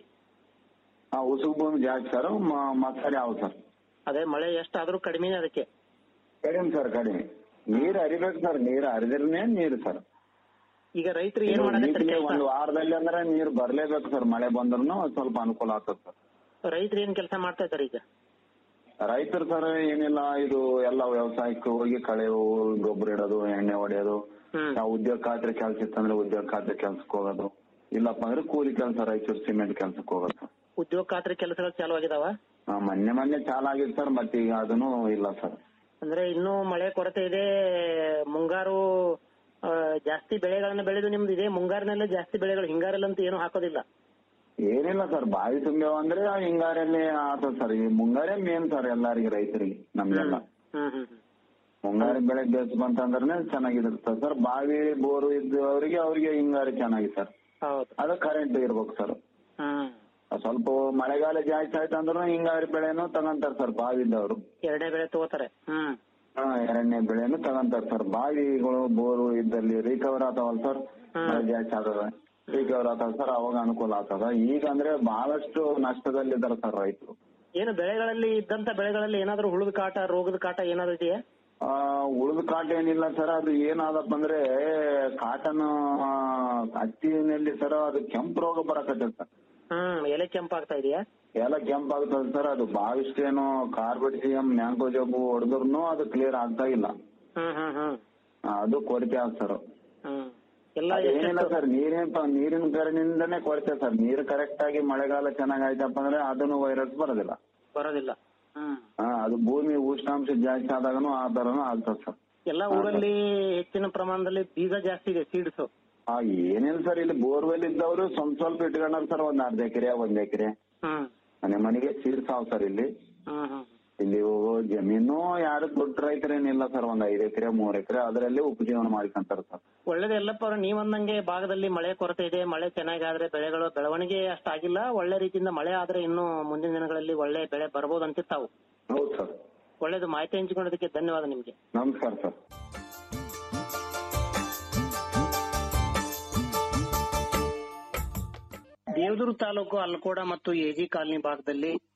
ಆ ಉಸುಕು ಭೂಮಿ ಜಾಸ್ತಿ ಸರ್ ಮಸಾರಿ ಯಾವ ಸರ್ ಅದೇ ಮಳೆ ಎಷ್ಟಾದ್ರೂ ಕಡಿಮೆನೆ ಅದಕ್ಕೆ ಕಡಿಮೆ ಸರ್ ಕಡಿಮೆ ನೀರ್ ಹರಿಬೇಕು ಸರ್ ನೀರ್ ಹರಿದ್ರನೇ ನೀರು ಸರ್ ಈಗ ರೈತರು ಏನ್ ಮಾಡಕತ್ತಾರೆ ವೀಕ್ಲಿ ಕೆಲಸ ಒಂದು ವಾರದಲ್ಲಿ ಅಂದ್ರೆ ನೀರ್ ಬರ್ಲೇಬೇಕು ಸರ್ ಮಳೆ ಬಂದ್ರು ಸ್ವಲ್ಪ ಅನುಕೂಲ ಆಗ್ತದೆ ಸರ್ ರೈತರು ಏನ್ ಕೆಲಸ ಮಾಡ್ತಾ ಇದಾರೆ ಈಗ ರೈತರು ಸರ್ ಏನಿಲ್ಲ ಇದು ಎಲ್ಲ ವ್ಯವಸಾಯಕ್ಕೆ ಹೋಗಿ ಕಳೆ ಗೊಬ್ಬರ ಇಡೋದು ಎಣ್ಣೆ ಹೊಡೆಯೋದು ನಾವು ಉದ್ಯೋಗ ಖಾತ್ರಿ ಕೆಲ್ಸ ಇತ್ತಂದ್ರೆ ಉದ್ಯೋಗ ಖಾತ್ರಿ ಕೆಲ್ಸಕ್ಕೆ ಹೋಗೋದು ಇಲ್ಲಪ್ಪ ಅಂದ್ರೆ ಕೂಲಿ ಕೆಲಸ ರಾಯಚೂರು ಸಿಮೆಂಟ್ ಕೆಲ್ಸಕ್ಕೆ ಹೋಗೋದು ಸರ್ ಉದ್ಯೋಗ ಖಾತ್ರಿ ಕೆಲಸಗಳು ಚಾಲು ಆಗಿದಾವ ಆ, ಮೊನ್ನೆ ಮೊನ್ನೆ ಚಾಲಾಗಿದೆ ಸರ್ ಮತ್ತೆ ಈಗ ಅದನ್ನು ಇಲ್ಲ ಸರ್ ಅಂದ್ರೆ ಇನ್ನೂ ಮಳೆ ಕೊರತೆ ಇದೆ ಮುಂಗಾರು ಆ, ಜಾಸ್ತಿ ಬೆಳೆಗಳನ್ನ ಬೆಳೆದು ನಿಮ್ದು ಇದೆ ಮುಂಗಾರಿನಲ್ಲೇ ಜಾಸ್ತಿ ಬೆಳೆಗಳು ಹಿಂಗಾರಲ್ಲಂತೂ ಏನು ಹಾಕೋದಿಲ್ಲ ಏನಿಲ್ಲ ಸರ್ ಬಾವಿ ತುಂಬ್ಯಾವ ಅಂದ್ರೆ ಆ ಹಿಂಗಾರಲ್ಲಿ ಆತದ ಸರ್ ಈ ಮುಂಗಾರೇ ಮೇನ್ ಸರ್ ಎಲ್ಲಾರಿಗೆ ರೈತರಿಗೆ ನಮ್ಗೆಲ್ಲ ಹ್ಮ್ ಹ್ಮ್ ಮುಂಗಾರಿ ಬೆಳೆ ಬೇಸ್ ಬಂತಂದ್ರೆ ಚೆನ್ನಾಗಿರುತ್ತೆ ಸರ್ ಬಾವಿ ಬೋರು ಇದ್ದವರಿಗೆ ಅವ್ರಿಗೆ ಹಿಂಗಾರಿ ಚೆನ್ನಾಗಿ ಸರ್ ಹೌದು ಅದು ಕರೆಂಟ್ ಇರ್ಬೇಕು ಸರ್ ಹ್ಮ್ ಸ್ವಲ್ಪ ಮಳೆಗಾಲ ಜಾಸ್ತಿ ಆಯ್ತು ಅಂದ್ರೂ ಹಿಂಗಾರಿ ಬೆಳೆನೂ ತಗೊಂತಾರ ಸರ್ ಬಾವಿ ಇದ್ದವರು ಎರಡನೇ ಬೆಳೆ ತಗೋತಾರೆ ಹ್ಮ್ ಹಾ ಎರಡನೇ ಬೆಳೆನು ತಗೊಂತಾರ ಸರ್ ಬಾವಿಗಳು ಬೋರು ಇದ್ದಲ್ಲಿ ರಿಕವರ್ ಆತಾವಲ್ಲ ಸರ್ ಮಳೆ ಜಾಸ್ತಿ ಆತದ ರಿಕವರ್ ಆತಾವ ಸರ್ ಅವಾಗ ಅನುಕೂಲ ಆಗ್ತದ ಈಗ ಅಂದ್ರೆ ಬಹಳಷ್ಟು ನಷ್ಟದಲ್ಲಿದ್ದಾರೆ ಸರ್ ರೈತರು ಏನು ಬೆಳೆಗಳಲ್ಲಿ ಇದ್ದಂತ ಬೆಳೆಗಳಲ್ಲಿ ಏನಾದ್ರೂ ಹುಳುದ ಕಾಟ ರೋಗದ ಕಾಟ ಏನಾದ್ರು ಇದೆಯಾ ಆ ಉಳಿದ ಕಾಟ ಏನಿಲ್ಲ ಸರ್ ಅದು ಏನಾದಪ್ಪ ಅಂದ್ರೆ ಕಾಟನ್ ಆ, ಹತ್ತಿನಲ್ಲಿ ಸರ್ ಅದು ಕೆಂಪು ರೋಗ ಬರಕತ್ತೈತೆ ಸರ್ ಹ್ಮ್ ಎಲೆ ಕೆಂಪಾಗ್ತಾ ಇದೆಯಾ ಎಲ್ಲ ಕೆಂಪ್ ಆಗ್ತದೆ ಸರ್ ಅದು ಭಾವಿಷ್ಟೇನು ಕಾರ್ಬೆಟ್ ಸಿಎಂ ಮ್ಯಾಂಗೋ ಜಬ್ಬು ಹೊಡೆದ್ರು ಅದು ಕ್ಲಿಯರ್ ಆಗ್ತಾ ಇಲ್ಲ ಹ್ಮ್ ಹ್ಮ್ ಹ್ಮ್ ಆ, ಅದು ಕೊರತೆ ಆಗ್ ಸರ್ ಹ್ಮ್ ಎಲ್ಲ ಏನಿಲ್ಲ ಎಷ್ಟೆಷ್ಟು ಸರ್ ನೀರಿನ ಪ- ನೀರಿನ ಕರೆನಿಂದನೇ ಕೊರತೆ ಸರ್ ನೀರು ಕರೆಕ್ಟ್ ಆಗಿ ಮಳೆಗಾಲ ಚೆನ್ನಾಗ್ ಆಯ್ತಪ್ಪ ಅಂದ್ರೆ ಅದನ್ನು ವೈರಸ್ ಬರೋದಿಲ್ಲ ಬರೋದಿಲ್ಲ ಹ್ಮ್ ಹಾ ಅದು ಭೂಮಿ ಉಷ್ಣಾಂಶ ಜಾಸ್ತಿ ಆದಾಗನು ಆ ತರನು ಆಗ್ತದೆ ಸರ್ ಎಲ್ಲ ಊರಲ್ಲಿ ಹೆಚ್ಚಿನ ಪ್ರಮಾಣದಲ್ಲಿ ಬೀಜ ಜಾಸ್ತಿ ಇದೆ ಸೀಡ್ಸ್ ಆ ಏನಿಲ್ಲ ಸರ್ ಇಲ್ಲಿ ಬೋರ್ವೆಲ್ ಇದ್ದವರು ಸ್ವಲ್ಪ ಸ್ವಲ್ಪ ಇಟ್ಕೊಂಡಾರ ಸರ್ ಒಂದ್ ಅರ್ಧ ಎಕರೆ ಒಂದ್ ಎಕರೆ ಹ್ಮ್ ಮನೆ ಮನೆಗೆ ಸೀಡ್ಸಾವ್ ಸರ್ ಇಲ್ಲಿ ಹ್ಮ್ ಹ್ಮ್ ಇಲ್ಲಿ ಜಮೀನು ಯಾರು ದೊಡ್ಡ ರೈತರೇನಿಲ್ಲ ಸರ್ ಒಂದ್ ಐದ್ ಎಕರೆ ಮೂರ್ ಎಕರೆ ಅದರಲ್ಲಿ ಉಪಜೀವನ ಮಾಡ್ಕೊಂತಾರ ಸರ್ ಒಳ್ಳೇದು ಎಲ್ಲಪ್ಪ ಅವ್ರೆ ನೀವ್ ಅಂದಂಗೆ ಭಾಗದಲ್ಲಿ ಮಳೆ ಕೊರತೆ ಇದೆ ಮಳೆ ಚೆನ್ನಾಗಿ ಆದ್ರೆ ಬೆಳೆಗಳು ಬೆಳವಣಿಗೆ ಅಷ್ಟಾಗಿಲ್ಲ ಒಳ್ಳೆ ರೀತಿಯಿಂದ ಮಳೆ ಆದ್ರೆ ಇನ್ನು ಮುಂದಿನ ದಿನಗಳಲ್ಲಿ ಒಳ್ಳೆ ಬೆಳೆ ಬರ್ಬೋದು ಅಂತ ತಾವು ಹೌದು ಸರ್ ಒಳ್ಳೇದು ಮಾಹಿತಿ ಹಂಚಿಕೊಳ್ಳೋದಕ್ಕೆ ಧನ್ಯವಾದ ನಿಮ್ಗೆ ನಮಸ್ಕಾರ ಸರ್ ದೇವದುರ್ಗ ತಾಲೂಕು ಅಲ್ಕೋಡ ಮತ್ತು ಎಜಿ ಕಾಲನಿ ಭಾಗದಲ್ಲಿ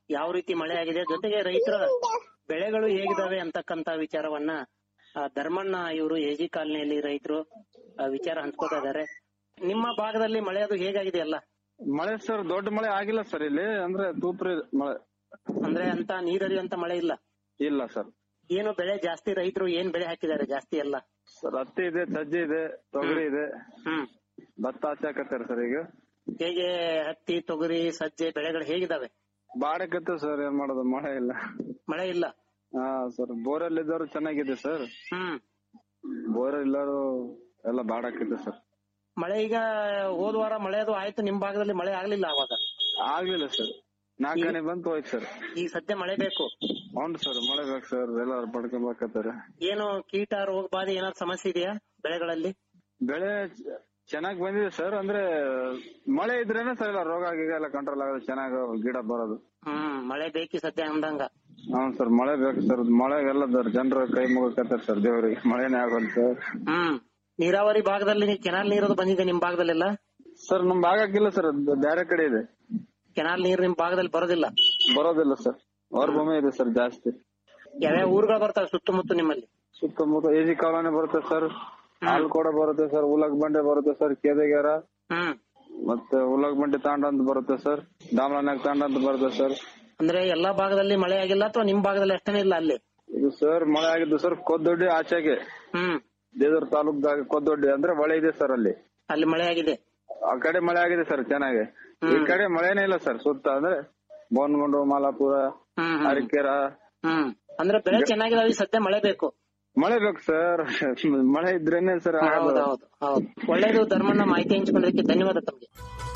ಯಾವ ರೀತಿ ಮಳೆ ಆಗಿದೆ ಜೊತೆಗೆ ರೈತರ ಬೆಳೆಗಳು ಹೇಗಿದಾವೆ ಅಂತಕ್ಕಂತ ವಿಚಾರವನ್ನ ಆ, ಧರ್ಮಣ್ಣ ಇವರು ಎಜಿ ಕಾಲನಿಯಲ್ಲಿ ರೈತರು ವಿಚಾರ ಹಂಚ್ಕೋತಾ ಇದಾರೆ ನಿಮ್ಮ ಭಾಗದಲ್ಲಿ ಮಳೆ ಅದು ಹೇಗಾಗಿದೆ ಅಲ್ಲ ಮಳೆ ಸರ್ ದೊಡ್ಡ ಮಳೆ ಆಗಿಲ್ಲ ಸರ್ ಇಲ್ಲಿ ಅಂದ್ರೆ ತೂಪ್ರಿ ಮಳೆ ಅಂದ್ರೆ ಅಂತ ನೀರ್ ಹರಿಯುವಂತ ಮಳೆ ಇಲ್ಲ ಇಲ್ಲ ಸರ್ ಏನು ಬೆಳೆ ಜಾಸ್ತಿ ರೈತರು ಏನ್ ಬೆಳೆ ಹಾಕಿದ್ದಾರೆ ಜಾಸ್ತಿ ಎಲ್ಲ ಸರ್ ಹತ್ತಿ ಇದೆ ಸಜ್ಜೆ ಇದೆ ತೊಗರಿ ಇದೆ ಹ್ಮ್ ಭತ್ತ ಹಚ್ಚಾಕತ್ತಾರ ಸರ್ ಈಗ ಹೇಗೆ ಹತ್ತಿ ತೊಗರಿ ಸಜ್ಜೆ ಬೆಳೆಗಳು ಹೇಗಿದಾವೆ ಬಾಡಕತ್ತ ಸರ್ ಏನ್ ಮಾಡೋದು ಮಳೆ ಇಲ್ಲ ಮಳೆ ಇಲ್ಲ ಹಾ ಸರ್ ಬೋರಲ್ಲಿ ಇದ್ದವರು ಚೆನ್ನಾಗಿದೆ ಸರ್ ಹ್ಮ್ ಬೋರ್ ಇಲ್ಲರು ಎಲ್ಲ ಬಾಡಾಕಿದೆ ಸರ್ ಮಳೆ ಈಗ ಹೋದ ವಾರ ಮಳೆ ಅದು ಆಯ್ತು ನಿಮ್ ಭಾಗದಲ್ಲಿ ಮಳೆ ಆಗ್ಲಿಲ್ಲ ಅವಾಗ ಆಗ್ಲಿಲ್ಲ ಸರ್ ನಾಲ್ಕನೇ ಬಂತು ಹೋಯ್ತು ಸರ್ ಈಗ ಸದ್ಯ ಮಳೆ ಬೇಕು ಹೌದು ಸರ್ ಮಳೆ ಬೇಕು ಸರ್ ಎಲ್ಲಾರು ಪಡ್ಕೊಬೇಕತ್ತಾರೆ ಏನು ಕೀಟ ರೋಗ ಬಾಧೆ ಏನಾದ್ರು ಸಮಸ್ಯೆ ಇದೆಯಾ ಬೆಳೆಗಳಲ್ಲಿ ಬೆಳೆ ಚೆನ್ನಾಗಿ ಬಂದಿದೆ ಸರ್ ಅಂದ್ರೆ ಮಳೆ ಇದ್ರೇನೆ ಸರ್ ಎಲ್ಲ ರೋಗ ಗೀಗ ಎಲ್ಲ ಕಂಟ್ರೋಲ್ ಆಗೋದು ಚೆನ್ನಾಗಿ ಗಿಡ ಬರೋದು ಹ್ಮ್ ಮಳೆ ಬೇಕಿ ಸದ್ಯ ಅಂದಂಗ ಹೌದು ಸರ್ ಮಳೆ ಬೇಕು ಸರ್ ಮಳೆಗೆಲ್ಲ ಜನರು ಕೈ ಮುಗಕತ್ತಾರ ಸರ್ ದೇವ್ರಿಗೆ ಮಳೆನೇ ಆಗೋದು ಸರ್ ಹ್ಮ್ ನೀರಾವರಿ ಭಾಗದಲ್ಲಿ ಕೆನಾಲ್ ನೀರದು ಬಂದಿದೆ ನಿಮ್ ಭಾಗದಲ್ಲೆಲ್ಲ ಸರ್ ನಮ್ ಆಗಕ್ಕಿಲ್ಲ ಸರ್ ಅದು ಬೇರೆ ಕಡೆ ಇದೆ ಕೆನಾಲ್ ನೀರು ನಿಮ್ ಭಾಗದಲ್ಲಿ ಬರೋದಿಲ್ಲ ಬರೋದಿಲ್ಲ ಸರ್ ಹೊರ ಭೂಮಿ ಇದೆ ಸರ್ ಜಾಸ್ತಿ ಯಾವ್ಯಾವ ಊರುಗಳು ಬರ್ತಾವೆ ಸುತ್ತಮುತ್ತ ನಿಮ್ಮಲ್ಲಿ ಸುತ್ತಮುತ್ತ ಎಜಿ ಕಾಲೋನಿ ಬರುತ್ತೆ ಸರ್ ಆಲ್ಕೋಡ ಬರುತ್ತೆ ಸರ್ ಉಲಗ್ ಬಂಡೆ ಬರುತ್ತೆ ಸರ್ ಕೇದಗೆರ ಹ್ಮ್ ಮತ್ತೆ ಉಲಗ್ ಬಂಡೆ ತಾಂಡ ಅಂತ ಬರುತ್ತೆ ಸರ್ ದಾಮಲನಾಗ್ ತಾಂಡ ಅಂತ ಬರುತ್ತೆ ಸರ್ ಅಂದ್ರೆ ಎಲ್ಲಾ ಭಾಗದಲ್ಲಿ ಮಳೆ ಆಗಿಲ್ಲ ಅಥವಾ ನಿಮ್ ಭಾಗದಲ್ಲಿ ಅಷ್ಟೇನೆ ಇಲ್ಲ ಅಲ್ಲಿ ಇದು ಸರ್ ಮಳೆ ಆಗಿದ್ದು ಸರ್ ಕೊದ್ದೊಡ್ಡಿ ಆಚೆಗೆ ಹ್ಮ್ ದೇದೂರ್ ತಾಲೂಕ್ದಾಗ ಕೊದ್ದೊಡ್ಡಿ ಅಂದ್ರೆ ಹೊಳೆ ಇದೆ ಸರ್ ಅಲ್ಲಿ ಅಲ್ಲಿ ಮಳೆ ಆಗಿದೆ ಆ ಕಡೆ ಮಳೆ ಆಗಿದೆ ಸರ್ ಚೆನ್ನಾಗಿ ಈ ಕಡೆ ಮಳೆನೇ ಇಲ್ಲ ಸರ್ ಸುತ್ತ ಅಂದ್ರೆ ಬೋನ್ಗುಂಡು ಮಾಲಾಪುರ ಅರಿಕೆರ ಹ್ಮ್ ಅಂದ್ರೆ ಬೆಳೆ ಚೆನ್ನಾಗಿದಾವೆ ಈ ಸದ್ಯ ಮಳೆ ಬೇಕು ಮಳೆ ಬೇಕು ಸರ್ ಮಳೆ ಇದ್ರೇನೆ ಸರ್ ಆಗೋದು. ಹೌದು ಹೌದು ಒಳ್ಳೇದು ಧರ್ಮಣ್ಣ ಮಾಹಿತಿ ಹಂಚಿಕೊಳ್ಳೋದಕ್ಕೆ ಧನ್ಯವಾದ ತಮಗೆ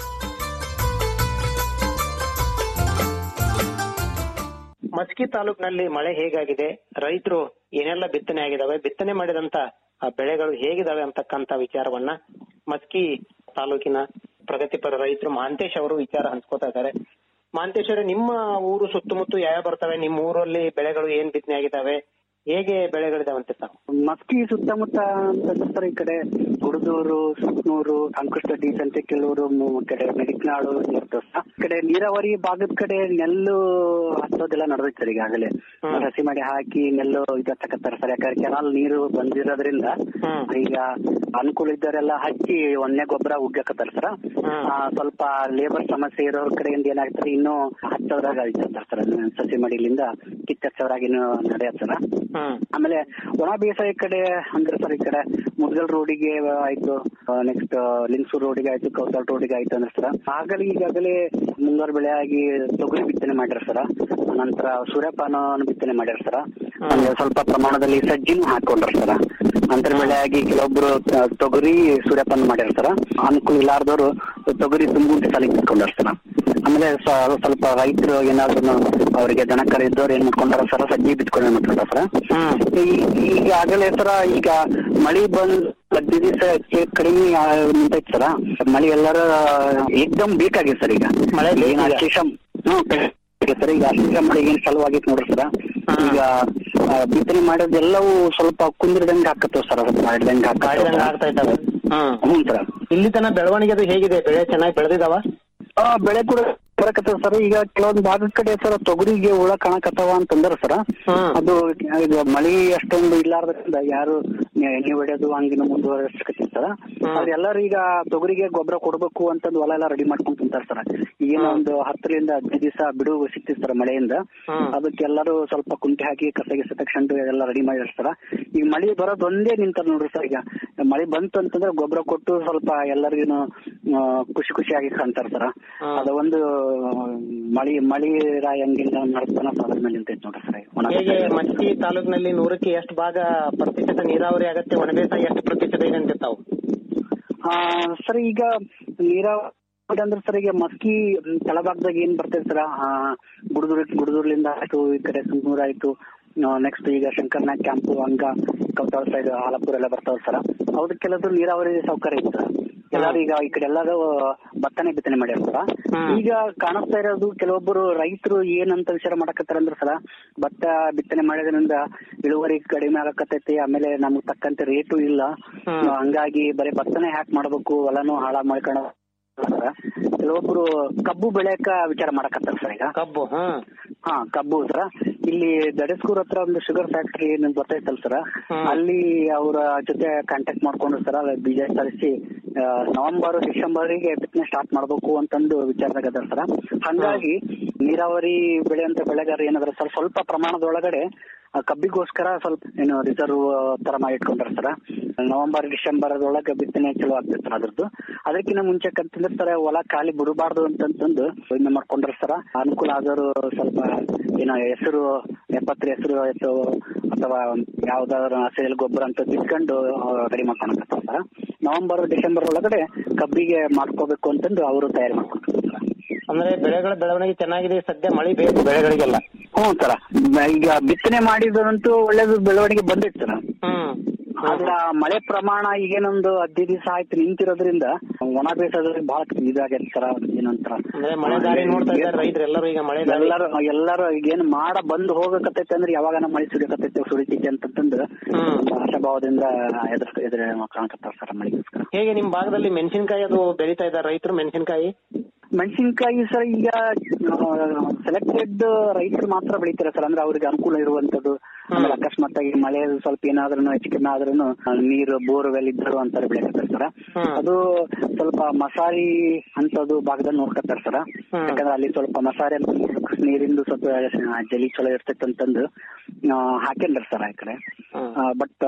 ಮಸ್ಕಿ ತಾಲೂಕಿನಲ್ಲಿ ಮಳೆ ಹೇಗಾಗಿದೆ ರೈತರು ಏನೆಲ್ಲ ಬಿತ್ತನೆ ಆಗಿದಾವೆ ಬಿತ್ತನೆ ಮಾಡಿದಂತ ಆ ಬೆಳೆಗಳು ಹೇಗಿದಾವೆ ಅಂತಕ್ಕಂತ ವಿಚಾರವನ್ನ ಮಸ್ಕಿ ತಾಲೂಕಿನ ಪ್ರಗತಿಪರ ರೈತರು ಮಹಾಂತೇಶ್ ಅವರು ವಿಚಾರ ಹಂಚ್ಕೋತಾ ಇದ್ದಾರೆ ಮಹಾಂತೇಶ್ ಅವರೇ ನಿಮ್ಮ ಊರು ಸುತ್ತಮುತ್ತ ಯಾವ ಬರ್ತವೆ ನಿಮ್ಮ ಊರಲ್ಲಿ ಬೆಳೆಗಳು ಏನ್ ಬಿತ್ತನೆ ಆಗಿದಾವೆ ಹೇಗೆ ಬೆಳೆಗಳಿದಾವಂತೆ ತಾವು ಮಸ್ಕಿ ಸುತ್ತಮುತ್ತ ಅಂತಂದ್ರೆ ಸರ್ ಈ ಕಡೆ ಗುಡದೂರು ಸುತ್ನೂರು ಅಂಕುಶದಡ್ಡಿ ಸಂತೆಕೆಲ್ಲೂರು ಮು- ಕಡೆ ಮೆಡಿಕ್ನಾಳು ಇರ್ತದೆ ಸರ್. ಈ ಕಡೆ ನೀರಾವರಿ ಭಾಗದ ಕಡೆ ನೆಲ್ಲು ಹಚ್ಚೋದೆಲ್ಲ ನಡೆದೈತೆ ಸರ್ ಈಗಾಗಲೇ ಹಸಿ ಮಾಡಿ ಹಾಕಿ ನೆಲ್ಲು ಇದು ಹಚ್ಚಕತ್ತಾರ ಸರ್ ಯಾಕಂದ್ರೆ ಕೆನಾಲ್ ನೀರು ಬಂದಿರೋದ್ರಿಂದ ಈಗ ಅನುಕೂಲ ಇದ್ದವರೆಲ್ಲ ಹಚ್ಚಿ ಒಣ್ಣೆ ಗೊಬ್ಬರ ಉಗ್ಗಕತ್ತಾರ ಸರ್ ಆ, ಸ್ವಲ್ಪ ಲೇಬರ್ ಸಮಸ್ಯೆ ಇರೋರ್ ಕಡೆಯಿಂದ ಏನಾಗ್ತದೆ ಇನ್ನೂ ಹಚ್ಚೋದ್ರಾಗ ಐತಂತಾರ ಸರ್ ಸಸಿ ಮಡಿಲಿಂದ ಕಿತ್ತಚ್ಚೋರಾಗ ಇನ್ನು ನಡೆಯತ್ತ ಸರ್ ಆಮೇಲೆ ಒಣ ಬೇಸಾಯ ಕಡೆ ಅಂದ್ರೆ ಸರ್ ಈ ಕಡೆ ಮುದ್ಗಲ್ ರೋಡಿಗೆ ಆಯ್ತು ನೆಕ್ಸ್ಟ್ ಲಿಂಗ್ಸೂರ್ ರೋಡಿಗೆ ಆಯ್ತು ಕೌತಾಲ್ ರೋಡಿಗೆ ಆಯ್ತು ಅಂದ್ರೆ ಸರ್ ಆಗಲೇ ಈಗಾಗಲೇ ಮುಂಗಾರು ಬೆಳೆ ಆಗಿ ತೊಗರಿ ಬಿತ್ತನೆ ಮಾಡ್ಯಾರ ಸರ್ ನಂತರ ಸೂರ್ಯಪಾನ ಬಿತ್ತನೆ ಮಾಡ್ಯಾರ ಸರ್ ಆಮೇಲೆ ಸ್ವಲ್ಪ ಪ್ರಮಾಣದಲ್ಲಿ ಸಜ್ಜಿನೂ ಹಾಕೊಂಡ್ರ ಸರ್ ಅಂತರ ಬೆಳೆ ಆಗಿ ಕೆಲವೊಬ್ರು ತ- ತೊಗರಿ ಸೂರ್ಯಪಾನ ಮಾಡ್ಯಾರ ಸರ್ ಅನುಕೂಲ ಇಲ್ಲಾರ್ದವ್ರು ತೊಗರಿ ತುಂಬುಂಟೆ ಸಾಲಿಗೆ ಬಿಟ್ಕೊಂಡಾರ ಸರ್ ಆಮೇಲೆ ಸ್ವ- ಸ್ವಲ್ಪ ರೈತರು ಏನಾದ್ರು ಅವರಿಗೆ ದನ ಕರ ಇದ್ದವ್ರು ಏನ್ ಮಾಡ್ಕೊಂಡಾರ ಸರ್ ಸಜ್ಜಿ ಬಿತ್ಕೊಂಡ್ ಮಾಡ್ಕೊಂಡಾರ ಸರ್ ಈಗ ಆಗಲೇ ಸರ ಈಗ ಮಳಿ ಬಂದ್ ಹದಿನೈದು ದಿವಸ ಕಡಿಮೆ ಆ, ನಿಂತೈತಿ ಸರ ಮಳಿ ಎಲ್ಲಾರ ಏಕ್ದಮ್ ಬೇಕಾಗಿದೆ ಸರ್ ಈಗ ಮಳೆ ಏನ್ ಅಶೇಷ ಹ್ಮ್ ಸರ್ ಈಗ ಅಶೇಷ ಮಳೆ ಏನ್ ಸಲುವಾಗಿತ್ತು ನೋಡ್ರಿ ಸರ್ ಈಗ ಆ, ಬಿತ್ತನೆ ಮಾಡೋದೆಲ್ಲವೂ ಸ್ವಲ್ಪ ಕುಂದಿರ್ದಂಗ ಹಾಕತ್ತವ ಸರ್ ಮಾಡಿದಂಗ ಕಾಯ್ದಂಗ್ ಆಗ್ತಾ ಇದ್ದಾವೆ ಹ್ಞೂ ಸರ್ ಇಲ್ಲಿ ತನ ಬೆಳವಣಿಗೆ ಅದು ಹೇಗಿದೆ ಬೆಳೆ ಚೆನ್ನಾಗಿ ಬೆಳೆದಿದಾವ ಆ ಬೆಳೆ ಕೂಡ ಬರಕತ್ತದ ಸರ್ ಈಗ ಕೆಲವೊಂದ್ ಭಾಗದ ಕಡೆ ಸರ್ ತೊಗರಿಗೆ ಹುಳ ಕಾಣಕತ್ತಾವ ಅಂತಂದ್ರ ಸರ್ ಅದು ಈಗ ಮಳಿ ಅಷ್ಟೊಂದು ಇಲ್ಲಾರ್ದ್ರಿಂದ ಯಾರು ನೆ- ಎಣ್ಣೆ ಹೊಡೆಯೋದು ಹಂಗಿನ ಮುಂದುವರಿಸಕತ್ತಿರ್ ಸರ್ ಆದ್ರೆ ಎಲ್ಲರೂ ಈಗ ತೊಗರಿಗೆ ಗೊಬ್ಬರ ಕೊಡ್ಬೇಕು ಅಂತಂದು ಹೊಲ ಎಲ್ಲ ರೆಡಿ ಮಾಡ್ಕೊಂಡ್ ಕುಂತಾರ ಸರ್ ಈಗಿನ ಒಂದು ಹತ್ತರಿಂದ ಹದಿನೈದು ದಿವಸ ಬಿಡು ಸಿಕ್ತಿತ್ತು ಸರ್ ಮಳೆಯಿಂದ ಅದಕ್ಕೆ ಎಲ್ಲರೂ ಸ್ವಲ್ಪ ಕುಂಟೆ ಹಾಕಿ ಕಸ ಗಿಸ ತಕ್ಷಣ ಎಲ್ಲ ರೆಡಿ ಮಾಡಿರ್ ಸರ್ ಈಗ ಮಳಿ ಬರೋದ್ ಒಂದೇ ನಿಂತಾರ ನೋಡ್ರಿ ಸರ್ ಈಗ ಮಳಿ ಬಂತು ಅಂತಂದ್ರೆ ಗೊಬ್ಬರ ಕೊಟ್ಟು ಸ್ವಲ್ಪ ಎಲ್ಲರಿಗೂ ಖುಷಿ ಖುಷಿಯಾಗಿ ಕಾಣ್ತಾರ ಸರ್ ಅದ ಒಂದು ಮಳಿ ಮಳಿ ರಾಯ ಹಂಗಿಂದ ನಡೆಸ್ತಾನ ಸರ್ ಅದ್ರ ಮೇಲೆ ನಿಂತೈತಿ ನೋಡ್ರಿ ಸರ್ ಒಣ ಹೇಗೆ ಮಸ್ಕಿ ತಾಲೂಕಿನಲ್ಲಿ ನೂರಕ್ಕೆ ಎಷ್ಟು ಭಾಗ ಪ್ರತಿಶತ ನೀರಾವರಿ ಆಗತ್ತೆ ಒಣ ಬೇಸಾಯ ಎಷ್ಟು ಪ್ರತಿಶತ ಇದೆ ಅಂತ ತಾವು ಆ ಸರ್ ಈಗ ನೀರಾವರಿ ಅಂದ್ರೆ ಸರ್ ಈಗ ಮಸ್ಕಿ ಮ್, ತಳಭಾಗದಾಗ ಏನ್ ಬರ್ತೈತೆ ಸರ್ ಗುಡ್ದೂರ್ ಗುಡ್ದೂರ್ಲಿಂದ ಆಯ್ತು ಈ ಕಡೆ ಸುಮ್ನೂರ್ ಆಯ್ತು ನೆಕ್ಸ್ಟ್ ಈಗ ಶಂಕರ್ನಾಗ್ ಕ್ಯಾಂಪು ಹಂಗ ಕೌತಾಳ ಸೈಡ್ ಹಾಲಪುರ ಎಲ್ಲ ಬರ್ತಾವ ಸರ್ ಅವದಕ್ಕೆಲ್ಲದು ನೀರಾವರಿ ಸೌಕರ್ಯ ಇತ್ತು ಸರ್ ಎಲ್ಲಾರು ಈಗ ಈ ಕಡೆ ಎಲ್ಲಾರು ಭತ್ತನೆ ಬಿತ್ತನೆ ಮಾಡ್ಯಾರ ಸರ್ ಈಗ ಕಾಣಿಸ್ತಾ ಇರೋದು ಕೆಲವೊಬ್ಬರು ರೈತರು ಏನಂತ ವಿಚಾರ ಮಾಡಕತ್ತಾರ ಅಂದ್ರೆ ಸರ್ ಭತ್ತ ಬಿತ್ತನೆ ಮಾಡೋದ್ರಿಂದ ಇಳುವರಿ ಕಡಿಮೆ ಆಗಕತ್ತೈತಿ ಆಮೇಲೆ ನಮಗ್ ತಕ್ಕಂತೆ ರೇಟು ಇಲ್ಲ ಹಂಗಾಗಿ ಬರೀ ಭತ್ತನೆ ಹ್ಯಾಕ್ ಮಾಡ್ಬೇಕು ಹೊಲನು ಹಾಳ ಮಾಡ್ಕೊಳ ಕೆಲವೊಬ್ರು ಕಬ್ಬು ಬೆಳೆಯಕ ವಿಚಾರ ಮಾಡಕತ್ತಾರ ಸರ್ ಈಗ ಕಬ್ಬು ಹಾ ಹಾ ಕಬ್ಬು ಸರ್ ಇಲ್ಲಿ ದಡಸ್ಕೂರ್ ಹತ್ರ ಒಂದು ಶುಗರ್ ಫ್ಯಾಕ್ಟರಿ ನಿಮ್ಗೆ ಗೊತ್ತೈತಲ್ ಸರ್ ಅಲ್ಲಿ ಅವರ ಜೊತೆ ಕಾಂಟ್ಯಾಕ್ಟ್ ಮಾಡ್ಕೊಂಡು ಸರ್ ಅಲ್ಲಿ ಬೀಜ ತರಿಸಿ ಆ, ನವೆಂಬರ್ ಡಿಸೆಂಬರ್ಗೆ ಬಿತ್ತನೆ ಸ್ಟಾರ್ಟ್ ಮಾಡ್ಬೇಕು ಅಂತಂದು ವಿಚಾರದಾಗ ಅದಾರ ಸರ್ ಹಂಗಾಗಿ ನೀರಾವರಿ ಬೆಳೆಯಂತ ಬೆಳೆಗಾರ ಏನಾದ್ರ ಸರ್ ಸ್ವಲ್ಪ ಪ್ರಮಾಣದೊಳಗಡೆ ಆ, ಕಬ್ಬಿಗೋಸ್ಕರ ಸ್ವಲ್ಪ ಏನು ರಿಸರ್ವ್ ತರ ಮಾಡಿ ಇಟ್ಕೊಂಡ್ರ ಸರ್ ನವೆಂಬರ್ ಡಿಸೆಂಬರ್ ಒಳಗೆ ಬಿತ್ತನೆ ಚಲೋ ಆಗ್ತೈತೆ ಸರ್ ಅದ್ರದ್ದು ಅದಕ್ಕಿಂತ ಮುಂಚೆ ಅಂತಂದ್ರೆ ಸರ್ ಹೊಲ ಖಾಲಿ ಬಿಡಬಾರ್ದು ಅಂತಂತಂದು ಇದನ್ನ ಮಾಡ್ಕೊಂಡ್ರ ಸರ್ ಅನುಕೂಲ ಆದವರು ಸ್ವಲ್ಪ ಏನೋ ಹೆಸರು ಎಪ್ಪತ್ತರ ಹೆಸರು ಆಯ್ತು ಅಥವಾ ಯಾವ್ದಾದ್ರು ಹಸಿರೆಲೆ ಗೊಬ್ಬರ ಅಂತ ಬಿತ್ಕೊಂಡು ರೆಡಿ ಮಾಡ್ಕೊಳಕತ್ತಾರ ಸರ್ ನವೆಂಬರ್ ಡಿಸೆಂಬರ್ ಒಳಗಡೆ ಕಬ್ಬಿಗೆ ಮಾಡ್ಕೋಬೇಕು ಅಂತಂದು ಅವರು ತಯಾರಿ ಮಾಡ್ಕೊಂಡ್ರು ಅಂದ್ರೆ ಬೆಳೆಗಳ ಬೆಳವಣಿಗೆ ಚೆನ್ನಾಗಿದೆ ಸದ್ಯ ಮಳೆ ಬೇಕು ಬೆಳೆಗಳಿಗೆಲ್ಲ ಹ್ಞೂ ಸರ್ ಈಗ ಬಿತ್ತನೆ ಮಾಡಿದಂತೂ ಒಳ್ಳೇದು ಬೆಳವಣಿಗೆ ಬಂದಿತ್ತು ಸರ್ ಆದ್ರ ಮಳೆ ಪ್ರಮಾಣ ಈಗೇನೊಂದು ಹದಿನೈದು ದಿವಸ ಆಯ್ತು ನಿಂತಿರೋದ್ರಿಂದ ಒಣ ಬೇಸಾಯದಲ್ಲಿ ಬಹಳ ಇದಾಗೈತೆ ಸರ್ ಏನಂತಾರ ಅಂದ್ರೆ ಮಳೆ ದಾರಿ ನೋಡ್ತಾ ಇದ್ದಾರೆ ರೈತರೆಲ್ಲರೂ ಈಗ ಮಳೆ ದಾರಿ ಎಲ್ಲರೂ ಎಲ್ಲರೂ ಈಗೇನ್ ಮಾಡ ಬಂದು ಹೋಗಕತ್ತೈತೆ ಅಂದ್ರೆ ಯಾವಾಗ ಮಳೆ ಸುರಿಯಕತ್ತೈತೆ ಸುರಿತೈತೆ ಅಂತಂದು ಆಶಾಭಾವದಿಂದ ಎದುರು ಎದುರು ಕಾಣಕತ್ತಾರ ಸರ್ ಮಳೆಗೋಸ್ಕರ ಹೇಗೆ ನಿಮ್ ಭಾಗದಲ್ಲಿ ಮೆಣಸಿನಕಾಯಿ ಅದು ಬೆಳೀತಾ ಇದ್ದಾರೆ ರೈತರು ಮೆಣಸಿನಕಾಯಿ ಮೆಣಸಿನಕಾಯಿ ಸರ್ ಈಗ ಸೆಲೆಕ್ಟೆಡ್ ರೈತರು ಮಾತ್ರ ಬೆಳಿತಾರೆ ಸರ್ ಅಂದ್ರೆ ಅವ್ರಿಗೆ ಅನುಕೂಲ ಇರುವಂತದ್ದು ಆಮೇಲೆ ಅಕಸ್ಮಾತ್ ಆಗಿ ಮಳೆ ಸ್ವಲ್ಪ ಏನಾದ್ರೂ ಹೆಚ್ಚು ಕಮ್ಮಿ ಆದ್ರೂ ನೀರು ಬೋರ್ವೆಲ್ ಇದ್ದರು ಅಂತಾರೆ ಬೆಳಿತಾರೆ ಸರ್ ಅದು ಸ್ವಲ್ಪ ಮಸಾರಿ ಅಂತದ್ದು ಭಾಗದಲ್ಲಿ ನೋಡ್ಕೊತಾರೆ ಸರ್ ಯಾಕಂದ್ರೆ ಅಲ್ಲಿ ಸ್ವಲ್ಪ ಮಸಾರಿ ಅಂತ ನೀರಿಂದು ಸ್ವಲ್ಪ ಜಲಿ ಚಲೋ ಇರ್ತೈತೆ ಅಂತಂದು ಹಾಕ್ಯಂಡ್ರ ಸರ್ ಆ ಕಡೆ ಬಟ್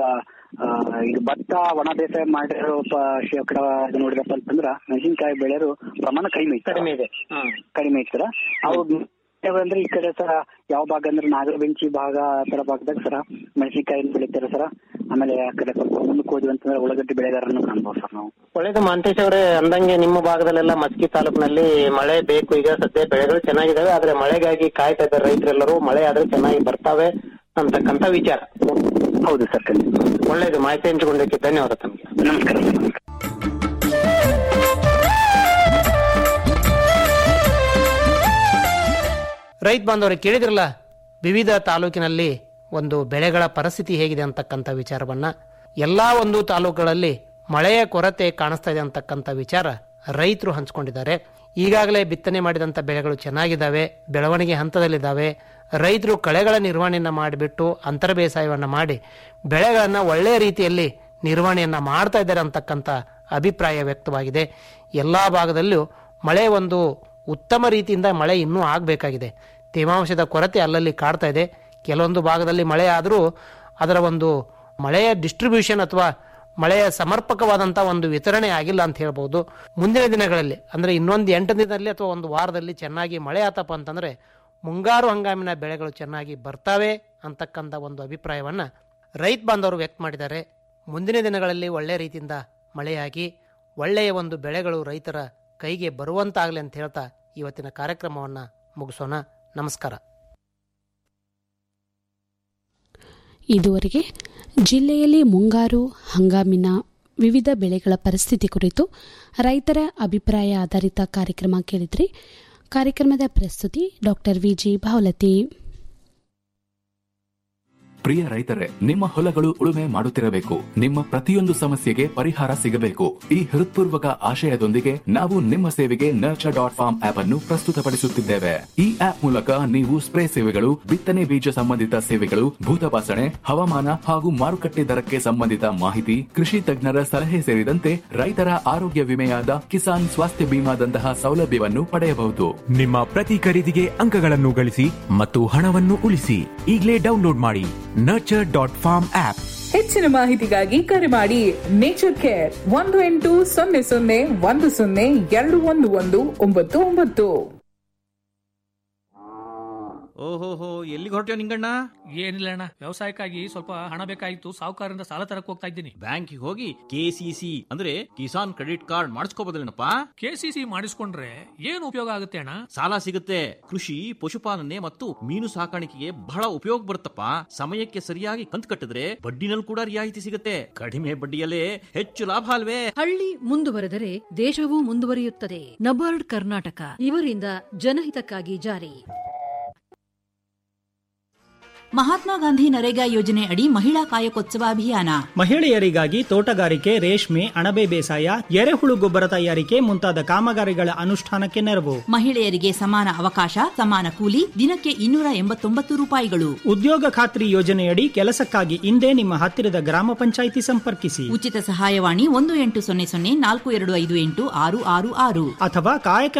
ಈಗ ಭತ್ತ ಒಣ ಬೇಸಾಯ ಮಾಡಿರೋ ಪ- ಶೇಕಡ ಇದು ನೋಡಿದಪ್ಪ ಅಂತಂದ್ರ ಮೆಣಸಿನಕಾಯಿ ಬೆಳೆಯೋರು ಪ್ರಮಾಣ ಕಡಿಮೆ ಐತೆ ಕಡಿಮೆ ಇದೆ ಕಡಿಮೆ ಐತರ ಅವು ಅಂದ್ರೆ ಈ ಕಡೆ ಸರ ಯಾವ ಭಾಗ ಅಂದ್ರೆ ನಾಗರಬೆಂಚಿ ಭಾಗ ಆ ತರ ಭಾಗದಾಗ ಸರ ಮೆಣಸಿನಕಾಯಿ ಬೆಳಿತಾರೆ ಸರ ಆಮೇಲೆ ಆ ಕಡೆ ಸ್ವಲ್ಪ ಮುಂದಕ್ಕೆ ಹೋದ್ವಿ ಅಂತಂದ್ರೆ ಉಳ್ಳಾಗಡ್ಡಿ ಬೆಳೆಗಾರನ್ನು ಕಾಣ್ಬೋದು ಸರ್ ನಾವು ಒಳ್ಳೇದು ಮಾಂತೇಶ್ ಅವರೇ ಅಂದಂಗೆ ನಿಮ್ಮ ಭಾಗದಲ್ಲೆಲ್ಲ ಮಸ್ಕಿ ತಾಲೂಕಿನಲ್ಲಿ ಮಳೆ ಬೇಕು ಈಗ ಸದ್ಯ ಬೆಳೆಗಳು ಚೆನ್ನಾಗಿದ್ದಾವೆ ಆದ್ರೆ ಮಳೆಗಾಗಿ ಕಾಯ್ತಾ ಇದ್ದಾರೆ ರೈತರೆಲ್ಲರೂ ಮಳೆ ಆದ್ರೆ ಚೆನ್ನಾಗಿ ಬರ್ತಾವೆ ಅಂತಕ್ಕಂತ ವಿಚಾರ ಹೌದು ಸರ್ ಒಳ್ಳೇದು ಮಾಹಿತಿ ಹಂಚಿಕೊಂಡಕ್ಕೆ ಧನ್ಯವಾದ ತಮಗೆ ನಮಸ್ಕಾರ ರೈತ ಬಾಂಧವರೇ ಕೇಳಿದ್ರಲ್ಲ ವಿವಿಧ ತಾಲೂಕಿನಲ್ಲಿ ಒಂದು ಬೆಳೆಗಳ ಪರಿಸ್ಥಿತಿ ಹೇಗಿದೆ ಅಂತಕ್ಕಂಥ ವಿಚಾರವನ್ನ ಎಲ್ಲಾ ಒಂದು ತಾಲೂಕುಗಳಲ್ಲಿ ಮಳೆಯ ಕೊರತೆ ಕಾಣಿಸ್ತಾ ಇದೆ ಅಂತಕ್ಕಂಥ ವಿಚಾರ ರೈತರು ಹಂಚ್ಕೊಂಡಿದ್ದಾರೆ ಈಗಾಗಲೇ ಬಿತ್ತನೆ ಮಾಡಿದಂಥ ಬೆಳೆಗಳು ಚೆನ್ನಾಗಿದ್ದಾವೆ ಬೆಳವಣಿಗೆ ಹಂತದಲ್ಲಿದ್ದಾವೆ ರೈತರು ಕಳೆಗಳ ನಿರ್ವಹಣೆಯನ್ನ ಮಾಡಿಬಿಟ್ಟು ಅಂತರ ಬೇಸಾಯವನ್ನು ಮಾಡಿ ಬೆಳೆಗಳನ್ನು ಒಳ್ಳೆಯ ರೀತಿಯಲ್ಲಿ ನಿರ್ವಹಣೆಯನ್ನ ಮಾಡ್ತಾ ಇದ್ದಾರೆ ಅಂತಕ್ಕಂಥ ಅಭಿಪ್ರಾಯ ವ್ಯಕ್ತವಾಗಿದೆ ಎಲ್ಲ ಭಾಗದಲ್ಲೂ ಮಳೆ ಒಂದು ಉತ್ತಮ ರೀತಿಯಿಂದ ಮಳೆ ಇನ್ನೂ ಆಗಬೇಕಾಗಿದೆ ತೇವಾಂಶದ ಕೊರತೆ ಅಲ್ಲಲ್ಲಿ ಕಾಡ್ತಾ ಇದೆ ಕೆಲವೊಂದು ಭಾಗದಲ್ಲಿ ಮಳೆ ಆದರೂ ಅದರ ಒಂದು ಮಳೆಯ ಡಿಸ್ಟ್ರಿಬ್ಯೂಷನ್ ಅಥವಾ ಮಳೆಯ ಸಮರ್ಪಕವಾದಂಥ ಒಂದು ವಿತರಣೆ ಆಗಿಲ್ಲ ಅಂತ ಹೇಳ್ಬೋದು ಮುಂದಿನ ದಿನಗಳಲ್ಲಿ ಅಂದರೆ ಇನ್ನೊಂದು ಎಂಟು ದಿನದಲ್ಲಿ ಅಥವಾ ಒಂದು ವಾರದಲ್ಲಿ ಚೆನ್ನಾಗಿ ಮಳೆ ಆತಪ್ಪ ಅಂತಂದರೆ ಮುಂಗಾರು ಹಂಗಾಮಿನ ಬೆಳೆಗಳು ಚೆನ್ನಾಗಿ ಬರ್ತಾವೆ ಅಂತಕ್ಕಂಥ ಒಂದು ಅಭಿಪ್ರಾಯವನ್ನು ರೈತ ಬಾಂಧವರು ವ್ಯಕ್ತ ಮಾಡಿದ್ದಾರೆ ಮುಂದಿನ ದಿನಗಳಲ್ಲಿ ಒಳ್ಳೆಯ ರೀತಿಯಿಂದ ಮಳೆಯಾಗಿ ಒಳ್ಳೆಯ ಒಂದು ಬೆಳೆಗಳು ರೈತರ ಕೈಗೆ ಬರುವಂತಾಗಲಿ ಅಂತ ಹೇಳ್ತಾ ಇವತ್ತಿನ ಕಾರ್ಯಕ್ರಮವನ್ನು ಮುಗಿಸೋಣ ನಮಸ್ಕಾರ ಇದುವರೆಗೆ ಜಿಲ್ಲೆಯಲ್ಲಿ ಮುಂಗಾರು ಹಂಗಾಮಿನ ವಿವಿಧ ಬೆಳೆಗಳ ಪರಿಸ್ಥಿತಿ ಕುರಿತು ರೈತರ ಅಭಿಪ್ರಾಯ ಆಧಾರಿತ ಕಾರ್ಯಕ್ರಮ ಕೇಳಿದ್ರಿ ಕಾರ್ಯಕ್ರಮದ ಪ್ರಸ್ತುತಿ ಡಾಕ್ಟರ್ ವಿಜಿ ಭಾವಲತಿ ಪ್ರಿಯ ರೈತರೇ ನಿಮ್ಮ ಹೊಲಗಳು ಉಳುಮೆ ಮಾಡುತ್ತಿರಬೇಕು ನಿಮ್ಮ ಪ್ರತಿಯೊಂದು ಸಮಸ್ಯೆಗೆ ಪರಿಹಾರ ಸಿಗಬೇಕು ಈ ಹೃತ್ಪೂರ್ವಕ ಆಶಯದೊಂದಿಗೆ ನಾವು ನಿಮ್ಮ ಸೇವೆಗೆ ನರ್ಚರ್ ಡಾಟ್ ಫಾರ್ಮ್ ಆಪ್ ಅನ್ನು ಪ್ರಸ್ತುತಪಡಿಸುತ್ತಿದ್ದೇವೆ ಈ ಆಪ್ ಮೂಲಕ ನೀವು ಸ್ಪ್ರೇ ಸೇವೆಗಳು ಬಿತ್ತನೆ ಬೀಜ ಸಂಬಂಧಿತ ಸೇವೆಗಳು ಭೂತಪಾಸಣೆ ಹವಾಮಾನ ಹಾಗೂ ಮಾರುಕಟ್ಟೆ ದರಕ್ಕೆ ಸಂಬಂಧಿತ ಮಾಹಿತಿ ಕೃಷಿ ತಜ್ಞರ ಸಲಹೆ ಸೇರಿದಂತೆ ರೈತರ ಆರೋಗ್ಯ ವಿಮೆಯಾದ ಕಿಸಾನ್ ಸ್ವಾಸ್ಥ್ಯ ಬಿಮಾದಂತಹ ಸೌಲಭ್ಯವನ್ನು ಪಡೆಯಬಹುದು ನಿಮ್ಮ ಪ್ರತಿ ಖರೀದಿಗೆ ಅಂಕಗಳನ್ನು ಗಳಿಸಿ ಮತ್ತು ಹಣವನ್ನು ಉಳಿಸಿ ಈಗಲೇ ಡೌನ್ಲೋಡ್ ಮಾಡಿ ನರ್ಚರ್ ಡಾಟ್ ಫಾರ್ಮ್ ಆಪ್ ಹೆಚ್ಚಿನ ಮಾಹಿತಿಗಾಗಿ ಕರೆ ಮಾಡಿ ನೇಚರ್ ಕೇರ್ ಒಂದು ಎಂಟು ಸೊನ್ನೆ ಸೊನ್ನೆ ಒಂದು ಸೊನ್ನೆ ಎರಡು ಒಂದು ಒಂದು ಒಂಬತ್ತು ಒಂಬತ್ತು ಓಹೋಹೋ ಎಲ್ಲಿಗೆ ಹೊರಟ್ಯೋ ನಿಂಗಣ್ಣ ಏನಿಲ್ಲ ಅಣ್ಣ ವ್ಯವಸಾಯಕ್ಕಾಗಿ ಸ್ವಲ್ಪ ಹಣ ಬೇಕಾಗಿತ್ತು ಸಾಹುಕಾರರಿಂದ ಸಾಲ ತರಕ್ ಹೋಗ್ತಾ ಇದ್ದೀನಿ ಬ್ಯಾಂಕಿಗೆ ಹೋಗಿ ಕೆಸಿಸಿ ಅಂದ್ರೆ ಕಿಸಾನ್ ಕ್ರೆಡಿಟ್ ಕಾರ್ಡ್ ಮಾಡಿಸ್ಕೋಬೋದಲ್ಲೇನಪ್ಪ ಕೆಸಿಸಿ ಮಾಡಿಸ್ಕೊಂಡ್ರೆ ಏನು ಉಪಯೋಗ ಆಗುತ್ತೆ ಅಣ್ಣ ಸಾಲ ಸಿಗುತ್ತೆ ಕೃಷಿ ಪಶುಪಾಲನೆ ಮತ್ತು ಮೀನು ಸಾಕಾಣಿಕೆಗೆ ಬಹಳ ಉಪಯೋಗ ಬರುತ್ತಪ್ಪ ಸಮಯಕ್ಕೆ ಸರಿಯಾಗಿ ಕಂತು ಕಟ್ಟಿದ್ರೆ ಬಡ್ಡಿನಲ್ಲಿ ಕೂಡ ರಿಯಾಯಿತಿ ಸಿಗುತ್ತೆ ಕಡಿಮೆ ಬಡ್ಡಿಯಲ್ಲೇ ಹೆಚ್ಚು ಲಾಭ ಅಲ್ವೇ ಹಳ್ಳಿ ಮುಂದುವರೆದರೆ ದೇಶವೂ ಮುಂದುವರಿಯುತ್ತದೆ ನಬಾರ್ಡ್ ಕರ್ನಾಟಕ ಇವರಿಂದ ಜನಹಿತಕ್ಕಾಗಿ ಜಾರಿ ಮಹಾತ್ಮ ಗಾಂಧಿ ನರೇಗಾ ಯೋಜನೆ ಅಡಿ ಮಹಿಳಾ ಕಾಯಕೋತ್ಸವ ಅಭಿಯಾನ ಮಹಿಳೆಯರಿಗಾಗಿ ತೋಟಗಾರಿಕೆ ರೇಷ್ಮೆ ಅಣಬೆ ಬೇಸಾಯ ಎರೆಹುಳು ಗೊಬ್ಬರ ತಯಾರಿಕೆ ಮುಂತಾದ ಕಾಮಗಾರಿಗಳ ಅನುಷ್ಠಾನಕ್ಕೆ ನೆರವು ಮಹಿಳೆಯರಿಗೆ ಸಮಾನ ಅವಕಾಶ ಸಮಾನ ಕೂಲಿ ದಿನಕ್ಕೆ ಇನ್ನೂರ ಎಂಬತ್ತೊಂಬತ್ತು ರೂಪಾಯಿಗಳು ಉದ್ಯೋಗ ಖಾತ್ರಿ ಯೋಜನೆಯಡಿ ಕೆಲಸಕ್ಕಾಗಿ ಇಂದೇ ನಿಮ್ಮ ಹತ್ತಿರದ ಗ್ರಾಮ ಪಂಚಾಯಿತಿ ಸಂಪರ್ಕಿಸಿ ಉಚಿತ ಸಹಾಯವಾಣಿ ಒಂದು ಎಂಟು ಸೊನ್ನೆ ಸೊನ್ನೆ ನಾಲ್ಕು ಎರಡು ಐದು ಎಂಟು ಆರು ಆರು ಆರು ಅಥವಾ ಕಾಯಕ